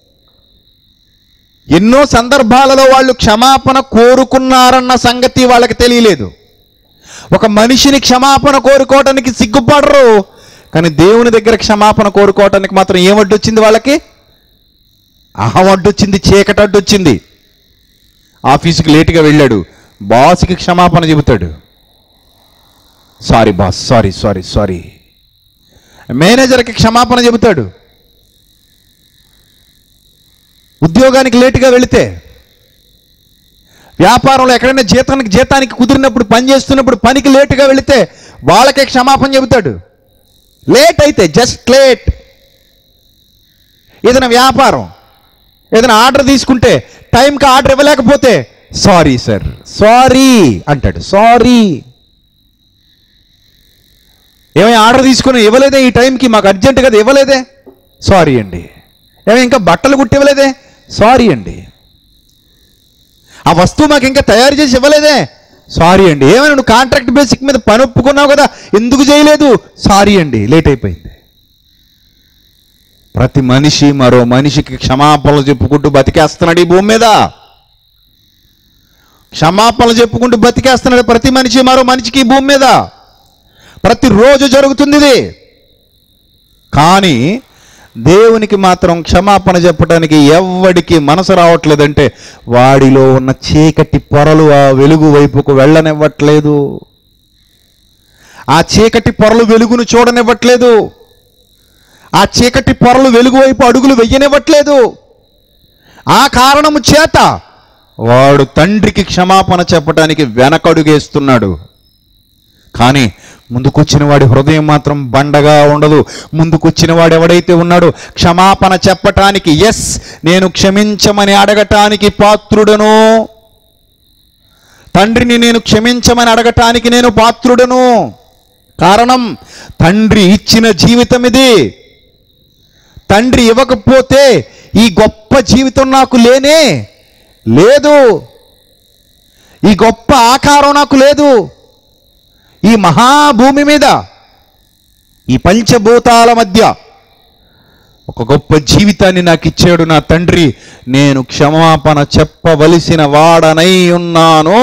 ఎన్నో సందర్భాలలో వాళ్ళు క్షమాపణ కోరుకున్నారన్న సంగతి వాళ్ళకి తెలియలేదు ఒక మనిషిని క్షమాపణ కోరుకోవటానికి సిగ్గుపడరు కానీ దేవుని దగ్గర క్షమాపణ కోరుకోవటానికి మాత్రం ఏమడ్డొచ్చింది వాళ్ళకి అహం అడ్డొచ్చింది చీకటి అడ్డొచ్చింది ఆఫీసుకి లేటుగా వెళ్ళాడు బాస్కి క్షమాపణ చెబుతాడు sorry boss sorry sorry sorry మేనేజర్కి క్షమాపణ చెబుతాడు ఉద్యోగానికి లేటుగా వెళితే వ్యాపారంలో ఎక్కడైనా జీతానికి జీతానికి కుదిరినప్పుడు పని చేస్తున్నప్పుడు పనికి లేటుగా వెళితే వాళ్ళకే క్షమాపణ చెబుతాడు లేట్ అయితే జస్ట్ లేట్ ఏదైనా వ్యాపారం ఏదైనా ఆర్డర్ తీసుకుంటే టైంకి ఆర్డర్ ఇవ్వలేకపోతే సారీ సార్ సారీ అంటాడు సారీ ఏమైనా ఆర్డర్ తీసుకుని ఇవ్వలేదే ఈ టైంకి మాకు అర్జెంట్ కదా ఇవ్వలేదే సారీ అండి ఏమైనా ఇంకా బట్టలు కుట్టి ఇవ్వలేదే సారీ అండి ఆ వస్తువు మాకు ఇంకా తయారు చేసి ఇవ్వలేదే సారీ అండి ఏమైనా నువ్వు కాంట్రాక్ట్ బేసిక్ మీద పని ఒప్పుకున్నావు కదా ఎందుకు చేయలేదు సారీ అండి లేట్ అయిపోయింది ప్రతి మనిషి మరో మనిషికి క్షమాపణలు చెప్పుకుంటూ బతికేస్తున్నాడు ఈ భూమి మీద క్షమాపణలు చెప్పుకుంటూ బతికేస్తున్నాడు ప్రతి మనిషి మరో మనిషికి ఈ భూమి మీద ప్రతిరోజు జరుగుతుంది ఇది కానీ దేవునికి మాత్రం క్షమాపణ చెప్పడానికి ఎవ్వడికి మనసు రావట్లేదంటే వాడిలో ఉన్న చీకటి పొరలు ఆ వెలుగు వైపుకు వెళ్ళనివ్వట్లేదు ఆ చీకటి పొరలు వెలుగును చూడనివ్వట్లేదు ఆ చీకటి పొరలు వెలుగు వైపు అడుగులు వెయ్యనివ్వట్లేదు ఆ కారణము చేత వాడు తండ్రికి క్షమాపణ చెప్పడానికి వెనకడుగేస్తున్నాడు కానీ ముందుకొచ్చిన వాడి హృదయం మాత్రం బండగా ఉండదు ముందుకొచ్చిన వాడు ఎవడైతే ఉన్నాడో క్షమాపణ చెప్పటానికి ఎస్ నేను క్షమించమని అడగటానికి పాత్రుడను తండ్రిని నేను క్షమించమని అడగటానికి నేను పాత్రుడను కారణం తండ్రి ఇచ్చిన జీవితం ఇది తండ్రి ఇవ్వకపోతే ఈ గొప్ప జీవితం నాకు లేనే లేదు ఈ గొప్ప ఆకారం నాకు లేదు ఈ మహాభూమి మీద ఈ పంచభూతాల మధ్య ఒక గొప్ప జీవితాన్ని నాకు ఇచ్చాడు నా తండ్రి నేను క్షమాపణ చెప్పవలసిన వాడనై ఉన్నాను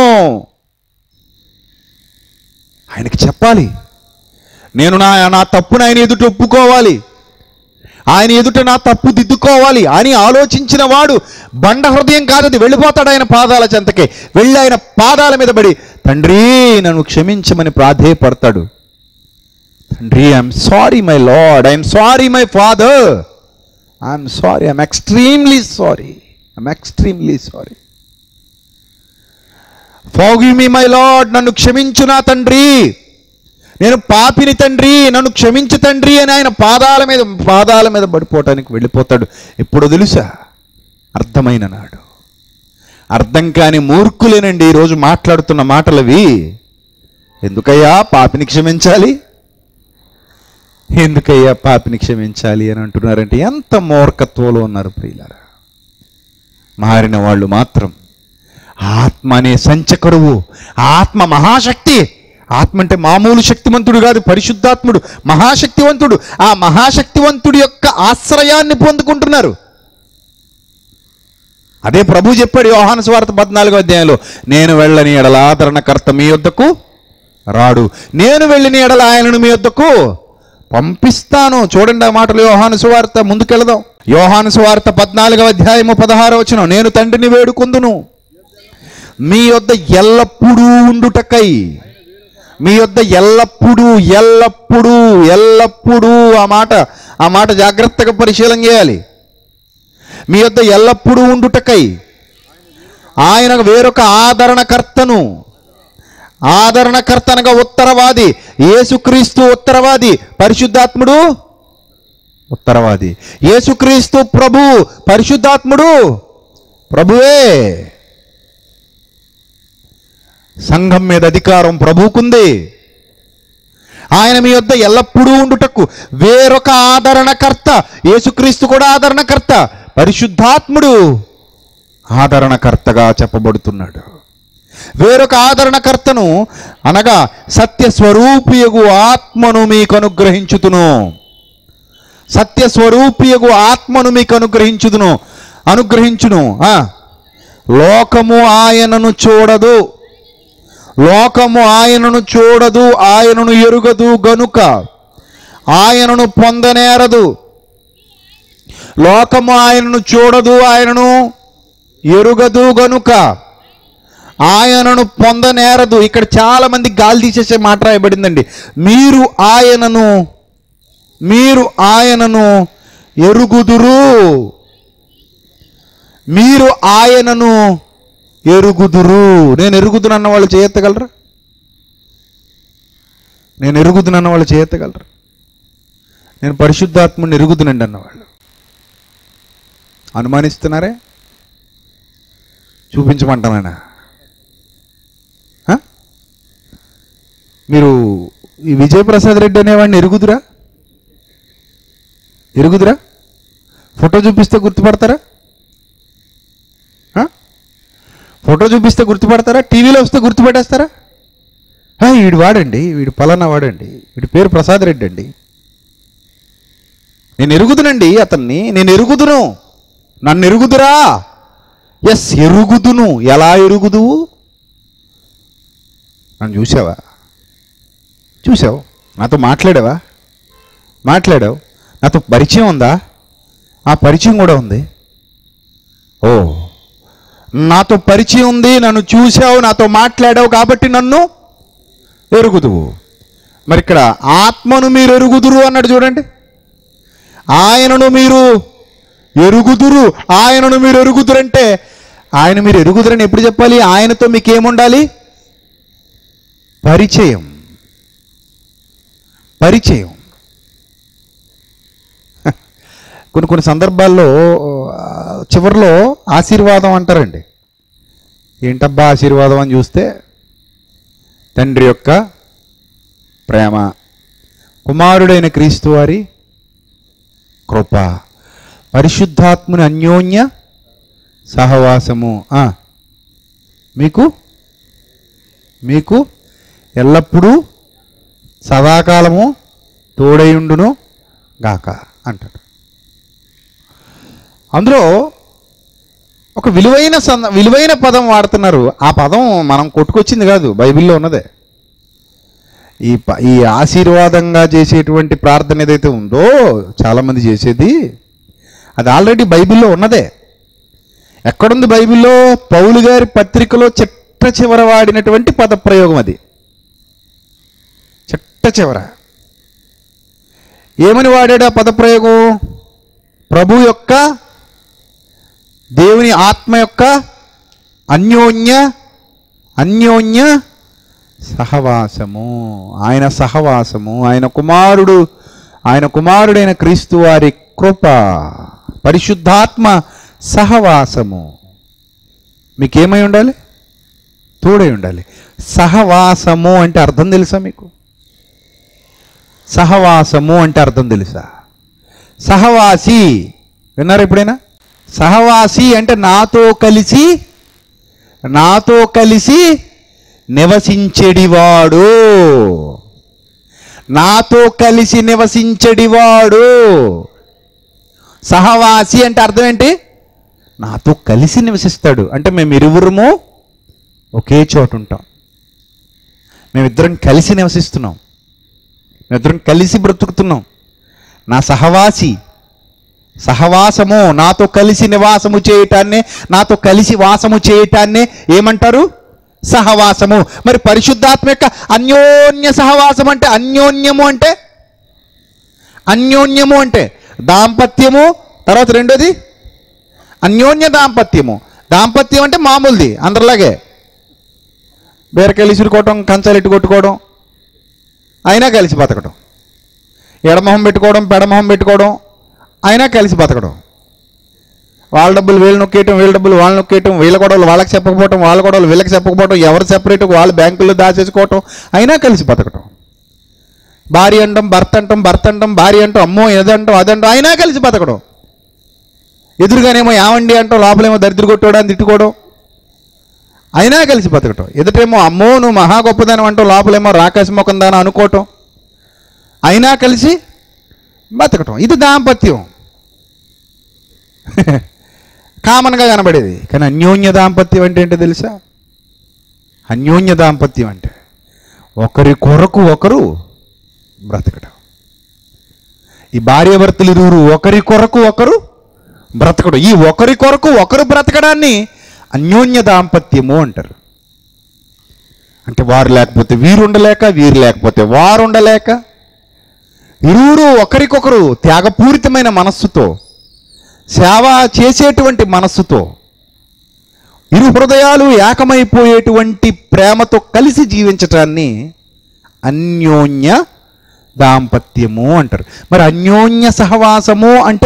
ఆయనకి చెప్పాలి నేను నా నా తప్పును ఆయన ఎదుట ఒప్పుకోవాలి ఆయన ఎదుట నా తప్పు దిద్దుకోవాలి అని ఆలోచించిన వాడు బండ హృదయం కాదది వెళ్ళిపోతాడు ఆయన పాదాల చెంతకే వెళ్ళి ఆయన పాదాల మీద పడి తండ్రి నన్ను క్షమించమని ప్రాధేయపడతాడు తండ్రి I'm sorry my lord I'm sorry my father I'm sorry I'm extremely sorry I'm extremely sorry forgive me my lord నన్ను క్షమించు నా తండ్రి నేను పాపిని తండ్రి నన్ను క్షమించు తండ్రి అని ఆయన పాదాల మీద పాదాల మీద పడిపోవటానికి వెళ్ళిపోతాడు ఎప్పుడో తెలుసా అర్థమైన నాడు అర్థం కాని మూర్ఖులేనండి ఈరోజు మాట్లాడుతున్న మాటలవి ఎందుకయ్యా పాపిని క్షమించాలి ఎందుకయ్యా పాపిని క్షమించాలి అని అంటున్నారంటే ఎంత మూర్ఖత్వంలో ఉన్నారు ప్రియులారా మారిన వాళ్ళు మాత్రం ఆత్మ అనే సంచకరువు ఆత్మ మహాశక్తి ఆత్మ అంటే మామూలు శక్తివంతుడు కాదు పరిశుద్ధాత్ముడు మహాశక్తివంతుడు ఆ మహాశక్తివంతుడి యొక్క ఆశ్రయాన్ని పొందుకుంటున్నారు అదే ప్రభు చెప్పాడు యోహాను స్వార్థ పద్నాలుగో అధ్యాయంలో నేను వెళ్ళని ఎడల ఆదరణకర్త మీ యొద్దకు రాడు నేను వెళ్ళిన ఎడల ఆయనను మీ యొద్దకు పంపిస్తాను చూడండి ఆ మాటలు యోహాను సువార్త ముందుకెళదాం యోహాను సువార్త పద్నాలుగవ అధ్యాయము పదహారో వచనం నేను తండ్రిని వేడుకుందును మీ యొద్ద ఎల్లప్పుడూ ఉండుటకై మీ యొద్ద ఎల్లప్పుడూ ఎల్లప్పుడూ ఎల్లప్పుడూ ఆ మాట ఆ మాట జాగ్రత్తగా పరిశీలన చేయాలి మీ యొద్ద ఎల్లప్పుడూ ఉండుటకై ఆయన వేరొక ఆదరణకర్తను ఆదరణకర్త అనగా ఉత్తరవాది యేసుక్రీస్తు ఉత్తరవాది పరిశుద్ధాత్ముడు ఉత్తరవాది యేసుక్రీస్తు ప్రభు పరిశుద్ధాత్ముడు ప్రభువే సంఘం మీద అధికారం ప్రభువుకుంది ఆయన మీ వద్ద ఎల్లప్పుడూ ఉండుటకు వేరొక ఆదరణకర్త యేసుక్రీస్తు కూడా ఆదరణకర్త పరిశుద్ధాత్ముడు ఆదరణకర్తగా చెప్పబడుతున్నాడు వేరొక ఆదరణకర్తను అనగా సత్య స్వరూపియగు ఆత్మను మీకు అనుగ్రహించుతును సత్య స్వరూపియగు ఆత్మను మీకు అనుగ్రహించుదును అనుగ్రహించును ఆ. లోకము ఆయనను చూడదు లోకము ఆయనను చూడదు ఆయనను ఎరుగదు గనుక ఆయనను పొందనేరదు లోకము ఆయనను చూడదు ఆయనను ఎరుగదు గనుక ఆయనను పొందనేరదు ఇక్కడ చాలా మంది గాలి తీసేసే మాట రాయబడిందండి మీరు ఆయనను మీరు ఆయనను ఎరుగుదురు మీరు ఆయనను ఎరుగుదురు నేను ఎరుగుదునన్న వాళ్ళు చేయెత్తగలరా నేను ఎరుగుదునన్న వాళ్ళు చేయెత్తగలరా నేను పరిశుద్ధాత్మని ఎరుగుదునండి అన్నవాళ్ళు అనుమానిస్తున్నారే చూపించమంటానా మీరు ఈ విజయప్రసాద్ రెడ్డి అనేవాడిని ఎరుగుదురా ఎరుగుదురా ఫోటో చూపిస్తే గుర్తుపడతారా ఆ? ఫోటో చూపిస్తే గుర్తుపడతారా టీవీలో వస్తే గుర్తుపెట్టేస్తారా ఆ, వీడు వాడండి వీడు పలానా వాడండి వీడి పేరు ప్రసాద్ రెడ్డి అండి నేను ఎరుగుదునండి అతన్ని నేను ఎరుగుదును నన్ను ఎరుగుదురా ఎస్ ఎరుగుదును ఎలా ఎరుగుదువు నన్ను చూసావా చూసావు నాతో మాట్లాడావా మాట్లాడావు నాతో పరిచయం ఉందా ఆ పరిచయం కూడా ఉంది ఓ నాతో పరిచయం ఉంది నన్ను చూసావు నాతో మాట్లాడావు కాబట్టి నన్ను ఎరుగుదువు మరి ఇక్కడ ఆత్మను మీరు ఎరుగుదురు అన్నాడు చూడండి ఆయనను మీరు ఎరుగుదురు ఆయనను మీరు ఎరుగుదురంటే ఆయన మీరు ఎరుగుదురని ఎప్పుడు చెప్పాలి ఆయనతో మీకు ఏముండాలి పరిచయం పరిచయం కొన్ని కొన్ని సందర్భాల్లో ఆ, చివరిలో ఆశీర్వాదం అంటారండి ఏంటబ్బా ఆశీర్వాదం అని చూస్తే తండ్రి యొక్క ప్రేమ కుమారుడైన క్రీస్తు వారి కృప పరిశుద్ధాత్ముని అన్యోన్య సహవాసము ఆ, మీకు మీకు ఎల్లప్పుడూ సదాకాలము తోడయుండును గాక అంటాడు అందులో ఒక విలువైన సంద విలువైన పదం వాడుతున్నారు ఆ పదం మనం కొట్టుకొచ్చింది కాదు బైబిల్లో ఉన్నదే ఈ ప ఈ ఆశీర్వాదంగా చేసేటువంటి ప్రార్థన ఏదైతే ఉందో చాలామంది చేసేది అది ఆల్రెడీ బైబిల్లో ఉన్నదే ఎక్కడుంది బైబిల్లో పౌలు గారి పత్రికలో చిట్ట చివర వాడినటువంటి పదప్రయోగం అది చిట్ట చివర ఏమని వాడాడు ఆ పదప్రయోగం ప్రభు యొక్క దేవుని ఆత్మ యొక్క అన్యోన్య అన్యోన్య సహవాసము ఆయన సహవాసము ఆయన కుమారుడు ఆయన కుమారుడైన క్రీస్తు వారి కృప పరిశుద్ధాత్మ సహవాసము మీకేమై ఉండాలి తోడై ఉండాలి సహవాసము అంటే అర్థం తెలుసా మీకు సహవాసము అంటే అర్థం తెలుసా సహవాసి విన్నారా ఎప్పుడైనా సహవాసి అంటే నాతో కలిసి నాతో కలిసి నివసించెడివాడు నాతో కలిసి నివసించెడివాడు సహవాసి అంటే అర్థం ఏంటి నాతో కలిసి నివసిస్తాడు అంటే మేము ఇరువురము ఒకే చోట ఉంటాం మేమిద్దరం కలిసి నివసిస్తున్నాం మేమిద్దరం కలిసి బ్రతుకుతున్నాం నా సహవాసి సహవాసము నాతో కలిసి నివాసము చేయటాన్నే నాతో కలిసి వాసము చేయటాన్నే ఏమంటారు సహవాసము మరి పరిశుద్ధాత్మ యొక్క అన్యోన్య సహవాసం అంటే అన్యోన్యము అంటే అన్యోన్యము అంటే దాంపత్యము తర్వాత రెండోది అన్యోన్య దాంపత్యము దాంపత్యం అంటే మామూలుది అందరిలాగే బీరకాయలు ఇసురుకోవటం కంచాలు ఎట్టు కొట్టుకోవడం అయినా కలిసి బతకడం ఎడమొహం పెట్టుకోవడం పెడమొహం పెట్టుకోవడం అయినా కలిసి బతకడం వాళ్ళ డబ్బులు వీళ్ళు నొక్కేయటం వీళ్ళ డబ్బులు వాళ్ళు నొక్కేయటం వీళ్ళ గొడవలు వాళ్ళకి చెప్పకపోవటం వాళ్ళ గొడవలు వీళ్ళకి చెప్పకపోవటం ఎవరు సెపరేట్ వాళ్ళ బ్యాంకుల్లో దాచేసుకోవటం అయినా కలిసి బతకటం భార్య అంటాం భర్త అంటాం భర్త అంటాం భార్య అంటాం అమ్మో ఇదంటాం అదంటాం అయినా కలిసి బతకడం ఎదురుగానేమో యావండి అంటాం లోపలేమో దరిద్ర కొట్టుకోవడం తిట్టుకోవడం అయినా కలిసి బతకటం ఎదుటేమో అమ్మో నువ్వు మహా గొప్పదానం అంటావు లోపలేమో రాకాశ ముఖం దాని అనుకోవటం అయినా కలిసి బతకటం ఇది దాంపత్యం కామన్గా కనబడేది కానీ అన్యోన్య దాంపత్యం అంటే ఏంటో తెలుసా అన్యోన్య దాంపత్యం అంటే ఒకరి కొరకు ఒకరు బ్రతకడం ఈ భార్యాభర్తలు ఇరువురు ఒకరి కొరకు ఒకరు బ్రతకడం ఈ ఒకరి కొరకు ఒకరు బ్రతకడాన్ని అన్యోన్య దాంపత్యము అంటారు అంటే వారు లేకపోతే వీరు ఉండలేక వీరు లేకపోతే వారు ఉండలేక ఇరువురు ఒకరికొకరు త్యాగపూరితమైన మనస్సుతో సేవ చేసేటువంటి మనస్సుతో ఇరు హృదయాలు ఏకమైపోయేటువంటి ప్రేమతో కలిసి జీవించటాన్ని అన్యోన్య దాంపత్యము అంటారు మరి అన్యోన్య సహవాసము అంటే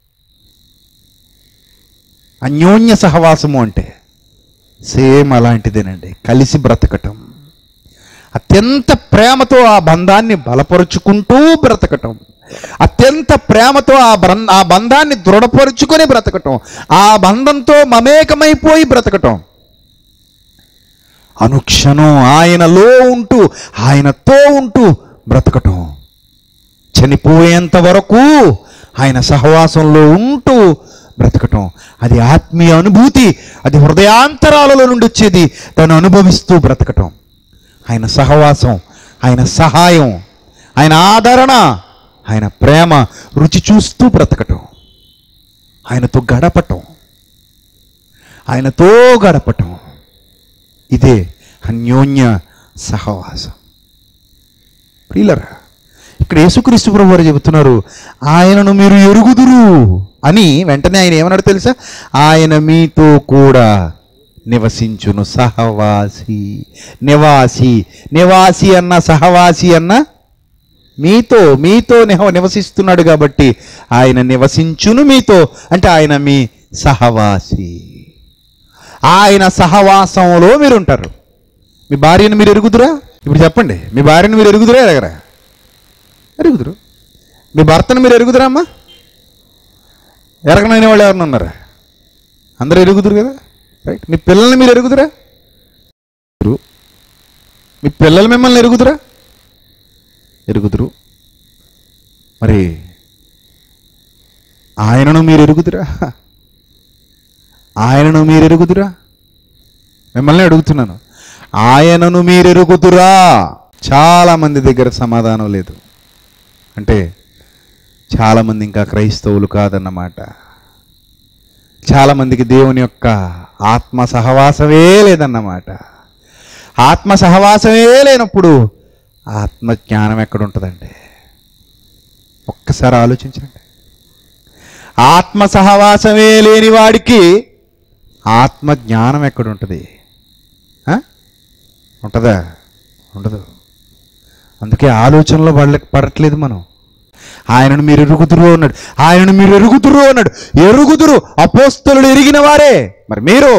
అన్యోన్య సహవాసము అంటే సేమ్ అలాంటిదేనండి కలిసి బ్రతకటం అత్యంత ప్రేమతో ఆ బంధాన్ని బలపరుచుకుంటూ బ్రతకటం అత్యంత ప్రేమతో ఆ బ్రం ఆ బంధాన్ని దృఢపరుచుకొని బ్రతకటం ఆ బంధంతో మమేకమైపోయి బ్రతకటం అనుక్షణం ఆయనలో ఉంటూ ఆయనతో ఉంటూ బ్రతకటం చనిపోయేంత వరకు ఆయన సహవాసంలో ఉంటూ బ్రతకటం అది ఆత్మీయ అనుభూతి అది హృదయాంతరాలలో నుండి వచ్చేది దాన్ని అనుభవిస్తూ బ్రతకటం ఆయన సహవాసం ఆయన సహాయం ఆయన ఆదరణ ఆయన ప్రేమ రుచి చూస్తూ బ్రతకటం ఆయనతో గడపటం ఆయనతో గడపటం ఇదే అన్యోన్య సహవాసం ప్రియులరా ఇక్కడ యేసుక్రీస్తు ప్రభు వారు చెబుతున్నారు ఆయనను మీరు ఎరుగుదురు అని వెంటనే ఆయన ఏమన్నాడు తెలుసా ఆయన మీతో కూడా నివసించును సహవాసి నివాసి నివాసి అన్న సహవాసి అన్న మీతో మీతో నిహ నివసిస్తున్నాడు కాబట్టి ఆయన నివసించును మీతో అంటే ఆయన మీ సహవాసి ఆయన సహవాసంలో మీరు ఉంటారు మీ భార్యను మీరు ఎరుగుదురా ఇప్పుడు చెప్పండి మీ భార్యను మీరు ఎరుగుదురా ఎరగరా ఎరుగుదురు మీ భర్తను మీరు ఎరుగుదురా అమ్మా ఎరగనైన వాళ్ళు ఎవరైనా ఉన్నారా అందరూ ఎరుగుదురు కదా రైట్ మీ పిల్లల్ని మీరు ఎరుగుదురా ఎరుగుదురు. మీ పిల్లలు మిమ్మల్ని ఎరుగుదురా ఎరుగుదురు మరి ఆయనను మీరు ఎరుగుదురా ఆయనను మీరు ఎరుగుదురా మిమ్మల్ని అడుగుతున్నాను ఆయనను మీరు ఎరుగుదురా చాలా మంది దగ్గర సమాధానం లేదు అంటే చాలామంది ఇంకా క్రైస్తవులు కాదన్నమాట చాలామందికి దేవుని యొక్క ఆత్మ సహవాసమే లేదన్నమాట ఆత్మ సహవాసమే లేనప్పుడు ఆత్మ జ్ఞానం ఎక్కడ ఉంటుందండి ఒక్కసారి ఆలోచించండి ఆత్మ సహవాసమే లేని వాడికి ఆత్మ జ్ఞానం ఎక్కడ ఉంటుంది ఆ? ఉంటుందా ఉండదు అందుకే ఆలోచనలో పడలే పడట్లేదు మనం ఆయనను మీరు ఎరుగుదురు అన్నాడు ఆయనను మీరు ఎరుగుదురు అన్నాడు ఎరుగుదురు అపోస్తలుడు ఎరిగిన వారే మరి మీరు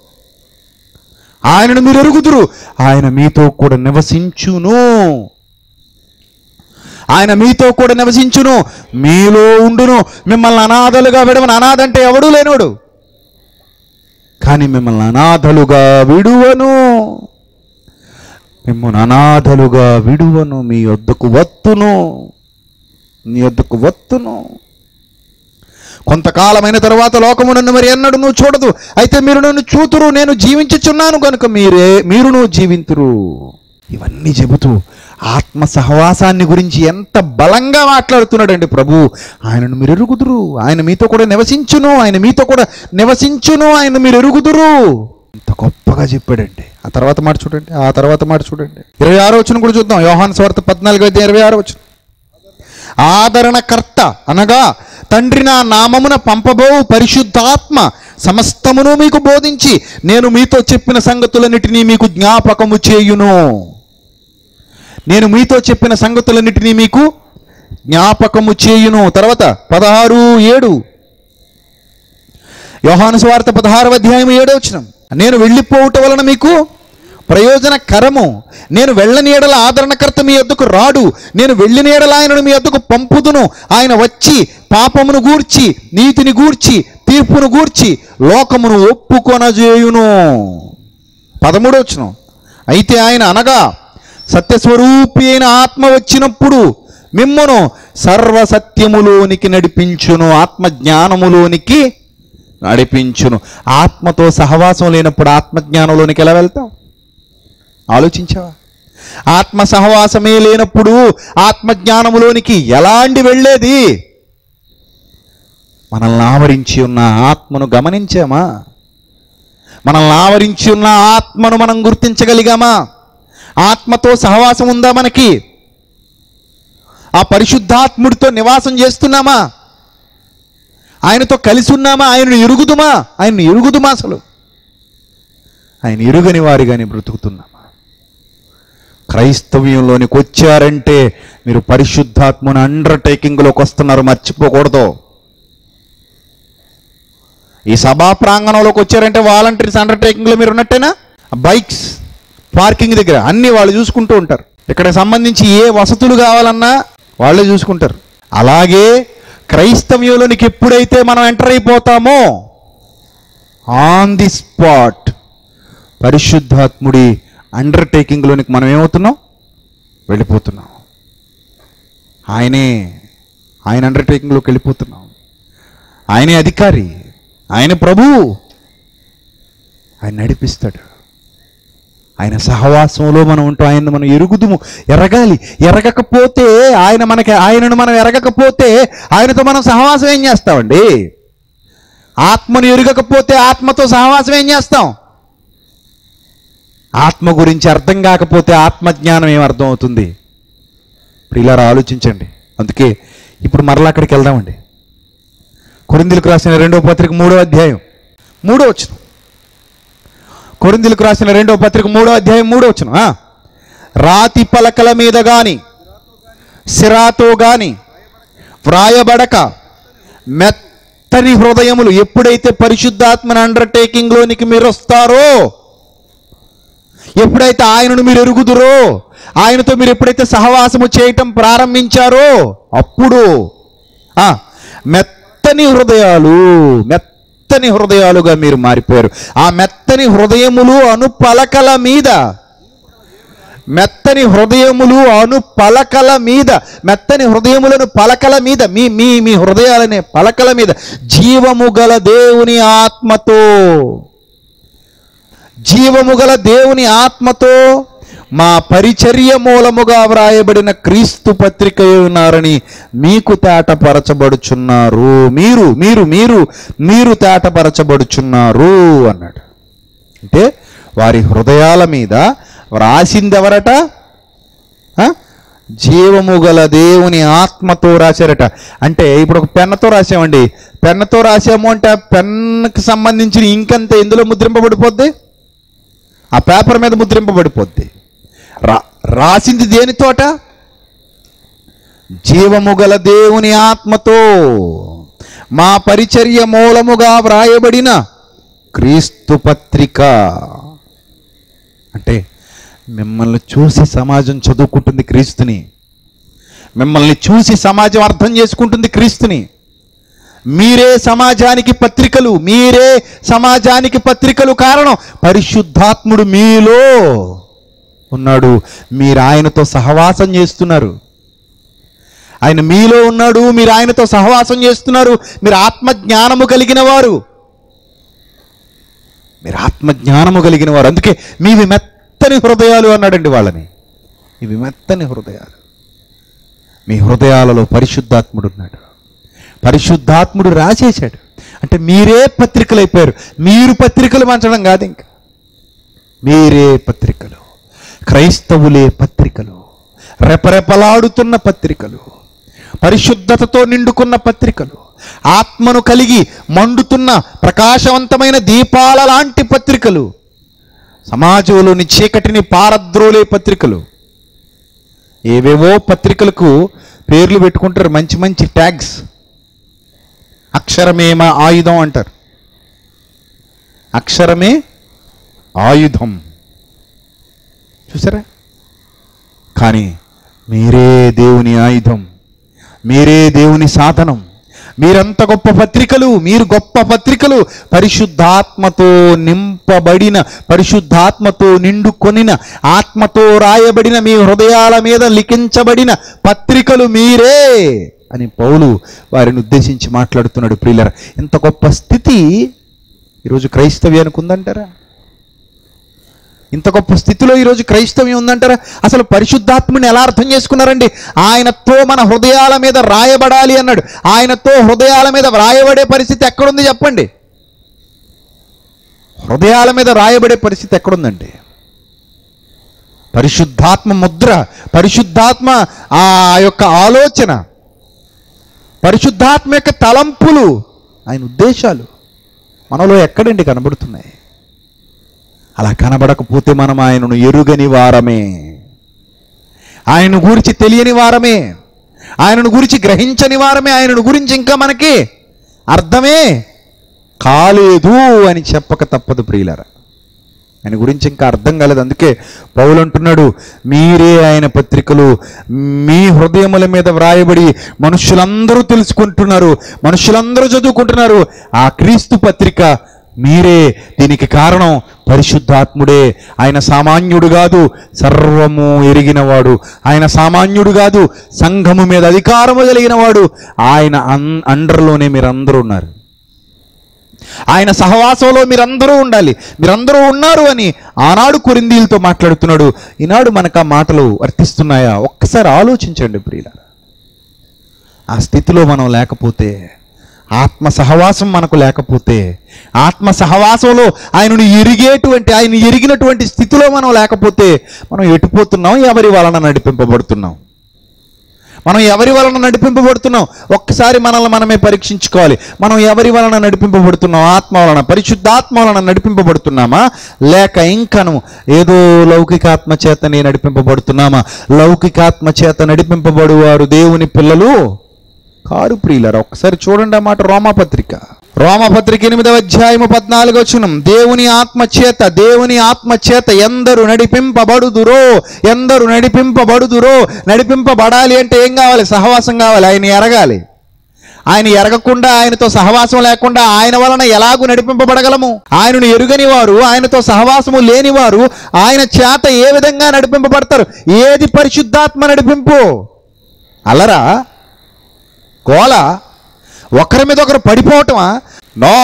ఆయనను మీరు ఎరుగుదురు ఆయన మీతో కూడా నివసించును ఆయన మీతో కూడా నివసించును మీలో ఉండును మిమ్మల్ని అనాథలుగా విడవను అనాథ అంటే ఎవడూ లేనోడు కానీ మిమ్మల్ని అనాథలుగా విడువను మిమ్మల్ని అనాథలుగా విడువను మీ వద్దకు వత్తును నీ వద్దకు వత్తును కొంతకాలమైన తర్వాత లోకము నన్ను మరి ఎన్నడూ నువ్వు చూడదు అయితే మీరు నన్ను చూతురు నేను జీవించుచున్నాను కనుక మీరే మీరును జీవింతురు ఇవన్నీ చెబుతూ ఆత్మ సహవాసాన్ని గురించి ఎంత బలంగా మాట్లాడుతున్నాడండి ప్రభు ఆయనను మీరు ఎరుగుదురు ఆయన మీతో కూడా నివసించును ఆయన మీతో కూడా నివసించును ఆయన మీరు ఎరుగుదురు ఇంత గొప్పగా చెప్పాడండి ఆ తర్వాత మాట చూడండి ఆ తర్వాత మాట చూడండి ఇరవై ఆరో వచ్చిన కూడా చూద్దాం యోహాన్ స్వార్థ పద్నాలుగు అయితే ఇరవై ఆరో వచ్చిన ఆదరణకర్త అనగా తండ్రి నా నామమున పంపబో పరిశుద్ధాత్మ సమస్తమును మీకు బోధించి నేను మీతో చెప్పిన సంగతులన్నిటినీ మీకు జ్ఞాపకము చేయును నేను మీతో చెప్పిన సంగతులన్నిటినీ మీకు జ్ఞాపకము చేయును తర్వాత పదహారు ఏడు యోహాను స్వార్థ పదహారవ అధ్యాయం ఏడో వచ్చిన నేను వెళ్ళిపోవటం వలన మీకు ప్రయోజనకరము నేను వెళ్ళని ఎడల ఆదరణకర్త మీ వద్దకు రాడు నేను వెళ్ళిన ఎడల ఆయనను మీ వద్దకు పంపుదును ఆయన వచ్చి పాపమును గూర్చి నీతిని గూర్చి తీర్పును గూర్చి లోకమును ఒప్పుకొనజేయును పదమూడో వచ్చిన అయితే ఆయన అనగా సత్యస్వరూపి అయిన ఆత్మ వచ్చినప్పుడు మిమ్మును సర్వసత్యములోనికి నడిపించును ఆత్మ జ్ఞానములోనికి నడిపించును ఆత్మతో సహవాసం లేనప్పుడు ఆత్మజ్ఞానంలోనికి ఎలా వెళ్తాం ఆలోచించావా ఆత్మ సహవాసమే లేనప్పుడు ఆత్మజ్ఞానములోనికి ఎలాంటి వెళ్ళేది మనల్ని ఆవరించి ఉన్న ఆత్మను గమనించామా మనల్ని ఆవరించి ఉన్న ఆత్మను మనం గుర్తించగలిగామా ఆత్మతో సహవాసం ఉందా మనకి ఆ పరిశుద్ధాత్ముడితో నివాసం చేస్తున్నామా ఆయనతో కలిసి ఉన్నామా ఆయనను ఎరుగుదుమా ఆయన్ని ఎరుగుదుమా అసలు ఆయన ఎరుగని వారిగానే బ్రతుకుతున్నామా క్రైస్తవ్యంలోనికి వచ్చారంటే మీరు పరిశుద్ధాత్మను అండర్టేకింగ్లోకి వస్తున్నారు మర్చిపోకూడదు ఈ సభా ప్రాంగణంలోకి వచ్చారంటే వాలంటీర్స్ అండర్టేకింగ్లో మీరు ఉన్నట్టేనా బైక్స్ పార్కింగ్ దగ్గర అన్ని వాళ్ళు చూసుకుంటూ ఉంటారు ఇక్కడ సంబంధించి ఏ వసతులు కావాలన్నా వాళ్ళే చూసుకుంటారు అలాగే క్రైస్తవ్యంలోనికి ఎప్పుడైతే మనం ఎంటర్ అయిపోతామో ఆన్ ది స్పాట్ పరిశుద్ధాత్ముడి అండర్టేకింగ్లోనికి మనం ఏమవుతున్నాం వెళ్ళిపోతున్నాం ఆయనే ఆయన అండర్టేకింగ్లోకి వెళ్ళిపోతున్నాం ఆయనే అధికారి ఆయన ప్రభు ఆయన నడిపిస్తాడు ఆయన సహవాసంలో మనం ఉంటాం ఆయన మనం ఎరుగుదుము ఎరగాలి ఎరగకపోతే ఆయన మనకి ఆయనను మనం ఎరగకపోతే ఆయనతో మనం సహవాసం ఏం చేస్తామండి ఆత్మను ఎరగకపోతే ఆత్మతో సహవాసం ఏం చేస్తాం ఆత్మ గురించి అర్థం కాకపోతే ఆత్మజ్ఞానం ఏం అర్థం అవుతుంది ఇప్పుడు ఇలా ఆలోచించండి అందుకే ఇప్పుడు మరలా అక్కడికి వెళ్దామండి కొరిందులకు రాసిన రెండవ పత్రిక మూడో అధ్యాయం మూడో వచ్చిన కొరిందులకు రాసిన రెండవ పత్రిక మూడో అధ్యాయం మూడో వచ్చిన రాతి పలకల మీద గాని సిరాతో గాని వ్రాయబడక మెత్తని మెత్తని హృదయములు ఎప్పుడైతే పరిశుద్ధాత్మని అండర్టేకింగ్ లోనికి మీరు వస్తారో ఎప్పుడైతే ఆయనను మీరు ఎరుగుదురో ఆయనతో మీరు ఎప్పుడైతే సహవాసము చేయటం ప్రారంభించారో అప్పుడు ఆ, మెత్తని హృదయాలు మెత్తని హృదయాలుగా మీరు మారిపోయారు ఆ మెత్తని హృదయములు అను పలకల మీద మెత్తని హృదయములు అను పలకల మీద మెత్తని హృదయములను పలకల మీద మీ మీ మీ హృదయాలనే పలకల మీద జీవము గల దేవుని ఆత్మతో జీవము గల దేవుని ఆత్మతో మా పరిచర్య మూలముగా వ్రాయబడిన క్రీస్తు పత్రిక ఉన్నారని మీకు తేటపరచబడుచున్నారు మీరు మీరు మీరు మీరు తేటపరచబడుచున్నారు అన్నాడు అంటే వారి హృదయాల మీద వ్రాసింది ఎవరట ఆ? జీవము గల దేవుని ఆత్మతో రాశారట అంటే ఇప్పుడు ఒక పెన్నతో రాసామండి పెన్నతో రాసాము అంటే ఆ పెన్నుకి సంబంధించిన ఇంకంత ఎందులో ముద్రింపబడిపోద్ది ఆ పేపర్ మీద ముద్రింపబడిపోద్ది రా రాసింది దేనితోట జీవము గల దేవుని ఆత్మతో మా పరిచర్య మూలముగా వ్రాయబడిన క్రీస్తు పత్రిక అంటే మిమ్మల్ని చూసి సమాజం చదువుకుంటుంది క్రీస్తుని మిమ్మల్ని చూసి సమాజం అర్థం చేసుకుంటుంది క్రీస్తుని మీరే సమాజానికి పత్రికలు మీరే సమాజానికి పత్రికలు కారణం పరిశుద్ధాత్ముడు మీలో ఉన్నాడు మీరు ఆయనతో సహవాసం చేస్తున్నారు ఆయన మీలో ఉన్నాడు మీరు ఆయనతో సహవాసం చేస్తున్నారు మీరు ఆత్మ జ్ఞానము కలిగిన వారు మీరు ఆత్మ జ్ఞానము కలిగిన వారు అందుకే మీవి మెత్తని హృదయాలు అన్నాడండి వాళ్ళని ఇవి మెత్తని హృదయాలు మీ హృదయాలలో పరిశుద్ధాత్ముడు ఉన్నాడు పరిశుద్ధాత్ముడు రాసేశాడు అంటే మీరే పత్రికలు అయిపోయారు మీరు పత్రికలు పంచడం కాదు ఇంకా మీరే పత్రికలు క్రైస్తవులే పత్రికలు రెపరెపలాడుతున్న పత్రికలు పరిశుద్ధతతో నిండుకున్న పత్రికలు ఆత్మను కలిగి మండుతున్న ప్రకాశవంతమైన దీపాల లాంటి పత్రికలు సమాజంలోని చీకటిని పారద్రోలే పత్రికలు ఏవేవో పత్రికలకు పేర్లు పెట్టుకుంటారు మంచి మంచి ట్యాగ్స్ అక్షరమే మా ఆయుధం అంటారు అక్షరమే ఆయుధం చూసారా కానీ మీరే దేవుని ఆయుధం మీరే దేవుని సాధనం మీరంత గొప్ప పత్రికలు మీరు గొప్ప పత్రికలు పరిశుద్ధాత్మతో నింపబడిన పరిశుద్ధాత్మతో నిండుకొనిన ఆత్మతో రాయబడిన మీ హృదయాల మీద లిఖించబడిన పత్రికలు మీరే అని పౌలు వారిని ఉద్దేశించి మాట్లాడుతున్నాడు ప్రియులర ఇంత గొప్ప స్థితి ఈరోజు క్రైస్తవ్యానికి ఉందంటారా ఇంత గొప్ప స్థితిలో ఈరోజు క్రైస్తవ్యం ఉందంటారా అసలు పరిశుద్ధాత్ముని ఎలా అర్థం చేసుకున్నారండి ఆయనతో మన హృదయాల మీద రాయబడాలి అన్నాడు ఆయనతో హృదయాల మీద వ్రాయబడే పరిస్థితి ఎక్కడుంది చెప్పండి హృదయాల మీద రాయబడే పరిస్థితి ఎక్కడుందండి పరిశుద్ధాత్మ ముద్ర పరిశుద్ధాత్మ ఆ యొక్క ఆలోచన పరిశుద్ధాత్మ యొక్క తలంపులు ఆయన ఉద్దేశాలు మనలో ఎక్కడండి కనబడుతున్నాయి అలా కనబడకపోతే మనం ఆయనను ఎరుగని వారమే ఆయన గురించి తెలియని వారమే ఆయనను గురించి గ్రహించని వారమే ఆయనను గురించి ఇంకా మనకి అర్థమే కాలేదు అని చెప్పక తప్పదు ప్రియులరా ఆయన గురించి ఇంకా అర్థం కాలేదు అందుకే పౌలు అంటున్నాడు మీరే ఆయన పత్రికలు మీ హృదయముల మీద వ్రాయబడి మనుషులందరూ తెలుసుకుంటున్నారు మనుషులందరూ చదువుకుంటున్నారు ఆ క్రీస్తు పత్రిక మీరే దీనికి కారణం పరిశుద్ధాత్ముడే ఆయన సామాన్యుడు కాదు సర్వము ఎరిగినవాడు ఆయన సామాన్యుడు కాదు సంఘము మీద అధికారము కలిగిన వాడు ఆయన అన్ అండర్లోనే మీరందరూ ఉన్నారు ఆయన సహవాసంలో మీరందరూ ఉండాలి మీరందరూ ఉన్నారు అని ఆనాడు కొరిందీలతో మాట్లాడుతున్నాడు ఈనాడు మనకు ఆ మాటలు వర్తిస్తున్నాయా ఒక్కసారి ఆలోచించండి ప్రియుల ఆ స్థితిలో మనం లేకపోతే ఆత్మ సహవాసం మనకు లేకపోతే ఆత్మ సహవాసంలో ఆయనను ఎరిగేటువంటి ఆయన ఎరిగినటువంటి స్థితిలో మనం లేకపోతే మనం ఎటుపోతున్నాం ఎవరి వలన నడిపింపబడుతున్నాం మనం ఎవరి వలన నడిపింపబడుతున్నాం ఒక్కసారి మనల్ని మనమే పరీక్షించుకోవాలి మనం ఎవరి వలన నడిపింపబడుతున్నాం ఆత్మ వలన పరిశుద్ధాత్మ వలన నడిపింపబడుతున్నామా లేక ఇంకను ఏదో లౌకికాత్మ చేతనే నడిపింపబడుతున్నామా లౌకికాత్మ చేత నడిపింపబడువారు దేవుని పిల్లలు కారు ప్రియులరా ఒకసారి చూడండి ఆ మాట రోమాపత్రిక రోమపత్రిక ఎనిమిదవ అధ్యాయము పద్నాలుగు వచనం దేవుని ఆత్మ చేత దేవుని ఆత్మ చేత ఎందరు నడిపింపబడుదురో ఎందరు నడిపింపబడుదురో నడిపింపబడాలి అంటే ఏం కావాలి సహవాసం కావాలి ఆయన ఎరగాలి ఆయన ఎరగకుండా ఆయనతో సహవాసం లేకుండా ఆయన వలన ఎలాగూ నడిపింపబడగలము ఆయనను ఎరుగని వారు ఆయనతో సహవాసము లేని వారు ఆయన చేత ఏ విధంగా నడిపింపబడతారు ఏది పరిశుద్ధాత్మ నడిపింపు అలరా గోల ఒకరి మీద ఒకరు పడిపోవటమా నో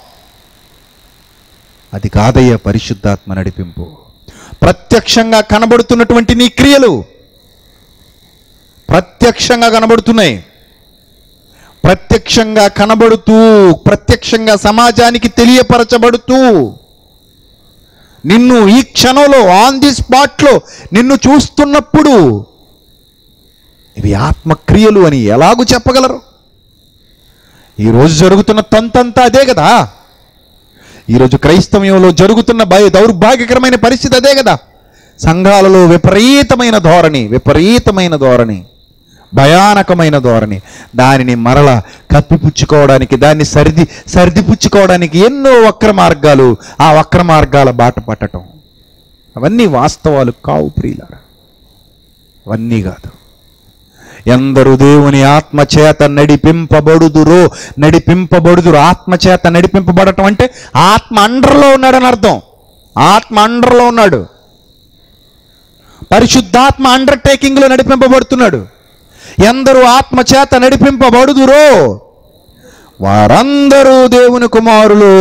అది కాదయ్యా పరిశుద్ధాత్మ నడిపింపు ప్రత్యక్షంగా కనబడుతున్నటువంటి నీ క్రియలు ప్రత్యక్షంగా కనబడుతున్నాయి ప్రత్యక్షంగా కనబడుతూ ప్రత్యక్షంగా సమాజానికి తెలియపరచబడుతూ నిన్ను ఈ క్షణంలో ఆన్ ది స్పాట్లో నిన్ను చూస్తున్నప్పుడు ఇవి ఆత్మక్రియలు అని ఎలాగూ చెప్పగలరు ఈరోజు జరుగుతున్న తంతంతా అదే కదా ఈరోజు క్రైస్తవ్యంలో జరుగుతున్న భయ దౌర్భాగ్యకరమైన పరిస్థితి అదే కదా సంఘాలలో విపరీతమైన ధోరణి విపరీతమైన ధోరణి భయానకమైన ధోరణి దానిని మరల కప్పిపుచ్చుకోవడానికి దాన్ని సరిది సరిదిపుచ్చుకోవడానికి ఎన్నో వక్ర మార్గాలు ఆ వక్ర మార్గాల బాట పట్టటం అవన్నీ వాస్తవాలు కావు ప్రియులారా అవన్నీ కాదు ఎందరు దేవుని ఆత్మ చేత నడిపింపబడుదురో నడిపింపబడుదురు ఆత్మ చేత నడిపింపబడటం అంటే ఆత్మ అండర్లో ఉన్నాడని అర్థం ఆత్మ అండర్లో ఉన్నాడు పరిశుద్ధాత్మ అండర్టేకింగ్లో నడిపింపబడుతున్నాడు ఎందరు ఆత్మ చేత నడిపింపబడుదురో వారందరూ దేవుని కుమారులు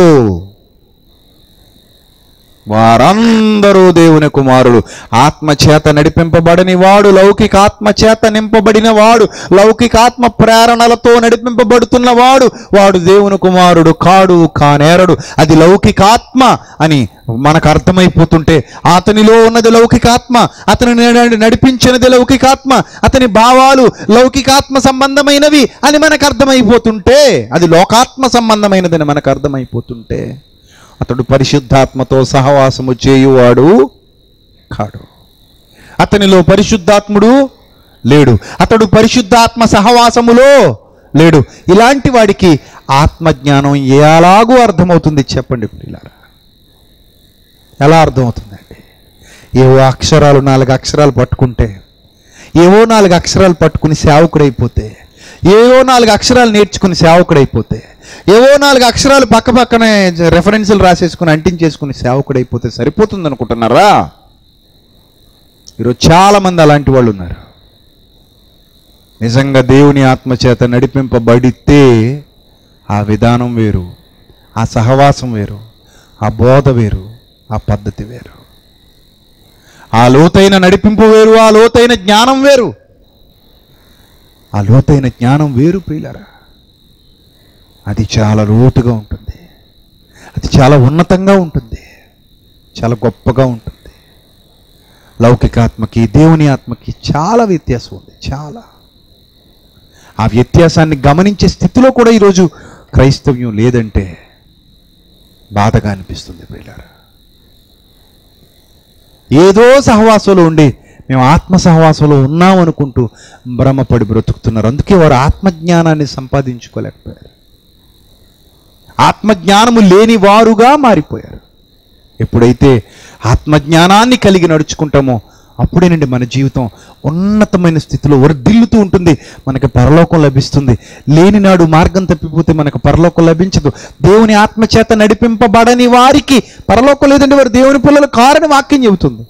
వారందరూ దేవుని కుమారులు ఆత్మచేత నడిపింపబడని వాడు లౌకిక ఆత్మచేత నింపబడిన వాడు లౌకిక ఆత్మ ప్రేరణలతో నడిపింపబడుతున్న వాడు వాడు దేవుని కుమారుడు కాడు కానేరడు అది లౌకికాత్మ అని మనకు అర్థమైపోతుంటే అతనిలో ఉన్నది లౌకికాత్మ అతను నడిపించినది లౌకికాత్మ అతని భావాలు లౌకికాత్మ సంబంధమైనవి అని మనకు అర్థమైపోతుంటే అది లోకాత్మ సంబంధమైనదని మనకు అర్థమైపోతుంటే అతడు పరిశుద్ధాత్మతో సహవాసము చేయువాడు కాడు అతనిలో పరిశుద్ధాత్ముడు లేడు అతడు పరిశుద్ధాత్మ సహవాసములో లేడు ఇలాంటి వాడికి ఆత్మజ్ఞానం ఎలాగూ అర్థమవుతుంది చెప్పండి పిల్లారా ఎలా అర్థమవుతుందండి ఏవో అక్షరాలు నాలుగు అక్షరాలు పట్టుకుంటే ఏవో నాలుగు అక్షరాలు పట్టుకుని సేవకుడైపోతే ఏవో నాలుగు అక్షరాలు నేర్చుకుని సేవకుడైపోతే ఏవో నాలుగు అక్షరాలు పక్క పక్కనే రెఫరెన్సులు రాసేసుకుని అంటించేసుకుని సేవకుడైపోతే సరిపోతుంది అనుకుంటున్నారా ఈరోజు చాలామంది అలాంటి వాళ్ళు ఉన్నారు నిజంగా దేవుని ఆత్మచేత నడిపింపబడితే ఆ విధానం వేరు ఆ సహవాసం వేరు ఆ బోధ వేరు ఆ పద్ధతి వేరు ఆ లోతైన నడిపింపు వేరు ఆ లోతైన జ్ఞానం వేరు ఆ లోతైన జ్ఞానం వేరు ప్రియులరా అది చాలా లోతుగా ఉంటుంది అది చాలా ఉన్నతంగా ఉంటుంది చాలా గొప్పగా ఉంటుంది లౌకికాత్మకి దేవుని ఆత్మకి చాలా వ్యత్యాసం ఉంది చాలా ఆ వ్యత్యాసాన్ని గమనించే స్థితిలో కూడా ఈరోజు క్రైస్తవ్యం లేదంటే బాధగా అనిపిస్తుంది ప్రియులారా ఏదో సహవాసంలో ఉండి మేము ఆత్మ సహవాసంలో ఉన్నాం అనుకుంటూ భ్రమపడి బ్రతుకుతున్నారు అందుకే వారు ఆత్మజ్ఞానాన్ని సంపాదించుకోలేకపోయారు ఆత్మజ్ఞానము లేని వారుగా మారిపోయారు ఎప్పుడైతే ఆత్మజ్ఞానాన్ని కలిగి నడుచుకుంటామో అప్పుడేనండి మన జీవితం ఉన్నతమైన స్థితిలో వర్ధిల్లుతూ ఉంటుంది మనకి పరలోకం లభిస్తుంది లేని నాడు మార్గం తప్పిపోతే మనకు పరలోకం లభించదు దేవుని ఆత్మచేత నడిపింపబడని వారికి పరలోకం లేదండి వారు దేవుని పిల్లలు కారని వాక్యం చెబుతుంది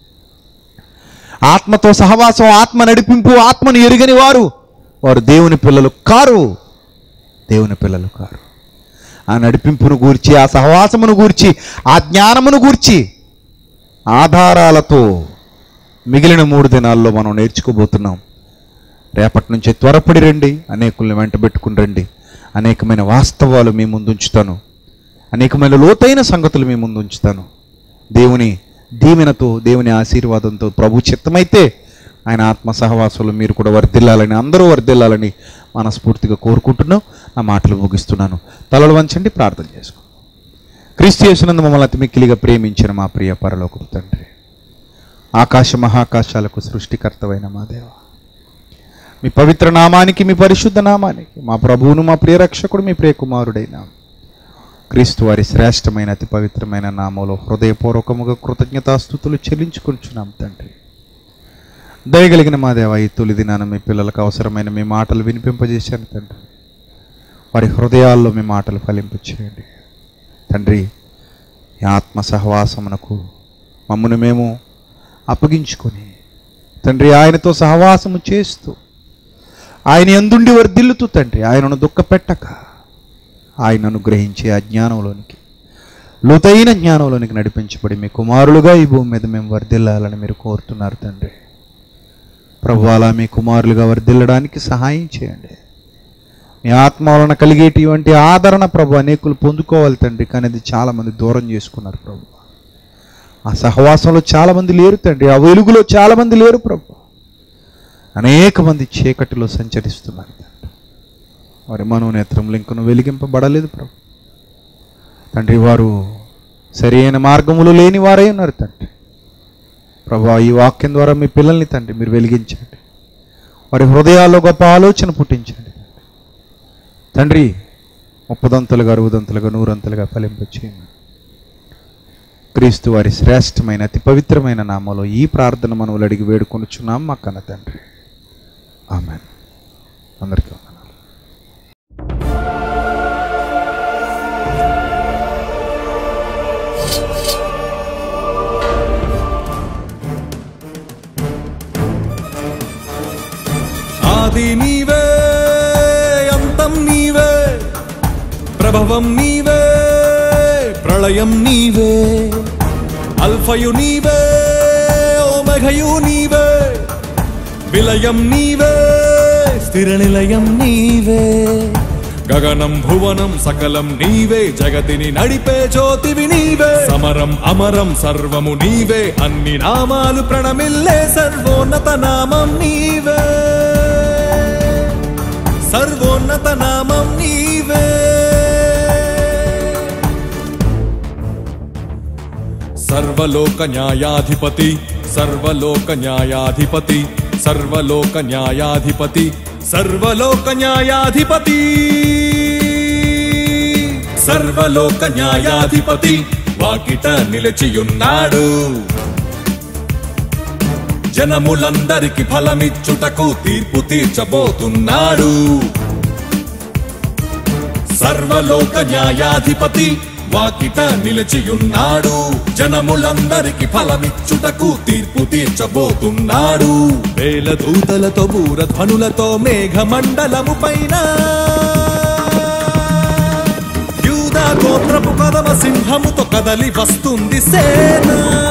ఆత్మతో సహవాసం ఆత్మ నడిపింపు ఆత్మను ఎరుగని వారు వారు దేవుని పిల్లలు కారు దేవుని పిల్లలు కారు ఆ నడిపింపును గూర్చి ఆ సహవాసమును గూర్చి ఆ జ్ఞానమును గూర్చి ఆధారాలతో మిగిలిన మూడు దినాల్లో మనం నేర్చుకోబోతున్నాం రేపటి నుంచి త్వరపడి రండి అనేకుల్ని వెంట పెట్టుకుని రండి అనేకమైన వాస్తవాలు మీ ముందు ఉంచుతాను అనేకమైన లోతైన సంగతులు మీ ముందు ఉంచుతాను దేవుని దీవెనతో దేవుని ఆశీర్వాదంతో ప్రభు చిత్తమైతే ఆయన ఆత్మ సహవాసులు మీరు కూడా వర్ధిల్లాలని అందరూ వర్ధిల్లాలని మనస్ఫూర్తిగా కోరుకుంటున్నాం నా మాటలు ముగిస్తున్నాను తలలు వంచండి ప్రార్థన చేసుకో క్రీస్తు యేసునందు మమ్మల్ని అతి మిక్కిలిగా ప్రేమించిన మా ప్రియ పరలోకపు తండ్రి ఆకాశ మహాకాశాలకు సృష్టికర్తవైన మా దేవ మీ పవిత్ర నామానికి మీ పరిశుద్ధ నామానికి మా ప్రభువును మా ప్రియ రక్షకుడు మీ ప్రియ కుమారుడైన క్రీస్తు వారి శ్రేష్టమైన అతి పవిత్రమైన నామంలో హృదయపూర్వకముగా కృతజ్ఞతాస్థుతులు చెల్లించుకుంటున్నాం తండ్రి దయగలిగిన మా దేవ ఈ తొలి దినాన మీ పిల్లలకు అవసరమైన మీ మాటలు వినిపింపజేశాను తండ్రి వారి హృదయాల్లో మీ మాటలు ఫలింపు చేయండి తండ్రి ఈ ఆత్మ సహవాసమునకు మమ్మను మేము అప్పగించుకొని తండ్రి ఆయనతో సహవాసము చేస్తూ ఆయన ఎందుండి వర్ధిల్లుతూ తండ్రి ఆయనను దుఃఖపెట్టక ఆయన అనుగ్రహించే అజ్ఞానంలోనికి లోతైన జ్ఞానంలోనికి నడిపించబడి మీ కుమారులుగా ఈ భూమి మీద మేము వర్ధిల్లాలని మీరు కోరుతున్నారు తండ్రి ప్రభు అలా మీ కుమారులుగా వర్ధిల్లడానికి సహాయం చేయండి మీ ఆత్మ వలన కలిగేటువంటి ఆదరణ ప్రభు అనేకులు పొందుకోవాలి తండ్రి కానీ అది చాలామంది దూరం చేసుకున్నారు ప్రభు ఆ సహవాసంలో చాలామంది లేరు తండ్రి ఆ వెలుగులో చాలామంది లేరు ప్రభు అనేక మంది చీకటిలో సంచరిస్తున్నారు తండ్రి వారి మనోనేత్రం లింకును వెలిగింపబడలేదు ప్రభు తండ్రి వారు సరైన మార్గములు లేని వారే ఉన్నారు తండ్రి ప్రభా ఈ వాక్యం ద్వారా మీ పిల్లల్ని తండ్రి మీరు వెలిగించండి వారి హృదయాల్లో గొప్ప ఆలోచన పుట్టించండి తండ్రి ముప్పదంతలుగా అరువుదంతలుగా నూరంతలుగా ఫలింపచేయండి క్రీస్తు వారి శ్రేష్టమైన అతి పవిత్రమైన నామలో ఈ ప్రార్థన మనవులు అడిగి వేడుకొనుచున్నాం మా కన్న తండ్రి ఆమె అందరికీ వందనాలు ఆది నీవే అంతం నీవే ప్రభవం నీవే ప్రళయం నీవే అల్ఫయు నీవే ఓమఘయు నీవే విలయం నీవే స్థిర నిలయం నీవే గగనం భువనం సకలం నీవే జగతిని నడిపే జ్యోతివి నీవే సమరం అమరం సర్వము నీవే అన్ని నామాలు ప్రణమిల్లే సర్వోన్నత నామం నీవే సర్వోన్నత నామం నీవే సర్వలోక న్యాయాధిపతి సర్వలోక న్యాయాధిపతి సర్వలోక న్యాయాధిపతి సర్వలోక న్యాయాధిపతి సర్వలోక న్యాయాధిపతి వాకిట నిలిచియున్నాడు జనములందరికి ఫలమిచ్చుటకు తీర్పు తీర్చబోతున్నాడు సర్వలోక న్యాయాధిపతి వాకిట నిలిచియున్నాడు జనములందరికి ఫలమిచ్చుటకు తీర్పు తీర్చబోతున్నాడు వేల దూతలతో బూరధ్వనులతో మేఘమండలము పైన యూదా గోత్రపు కదమ సింహముతో కదలి వస్తుంది సేన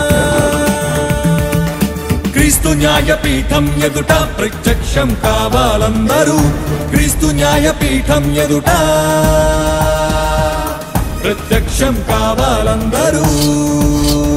క్రీస్తు న్యాయపీఠం ఎదుట ప్రత్యక్షం కావాలందరూ క్రీస్తు న్యాయపీఠం ఎదుట ప్రత్యక్షం కావాలందరూ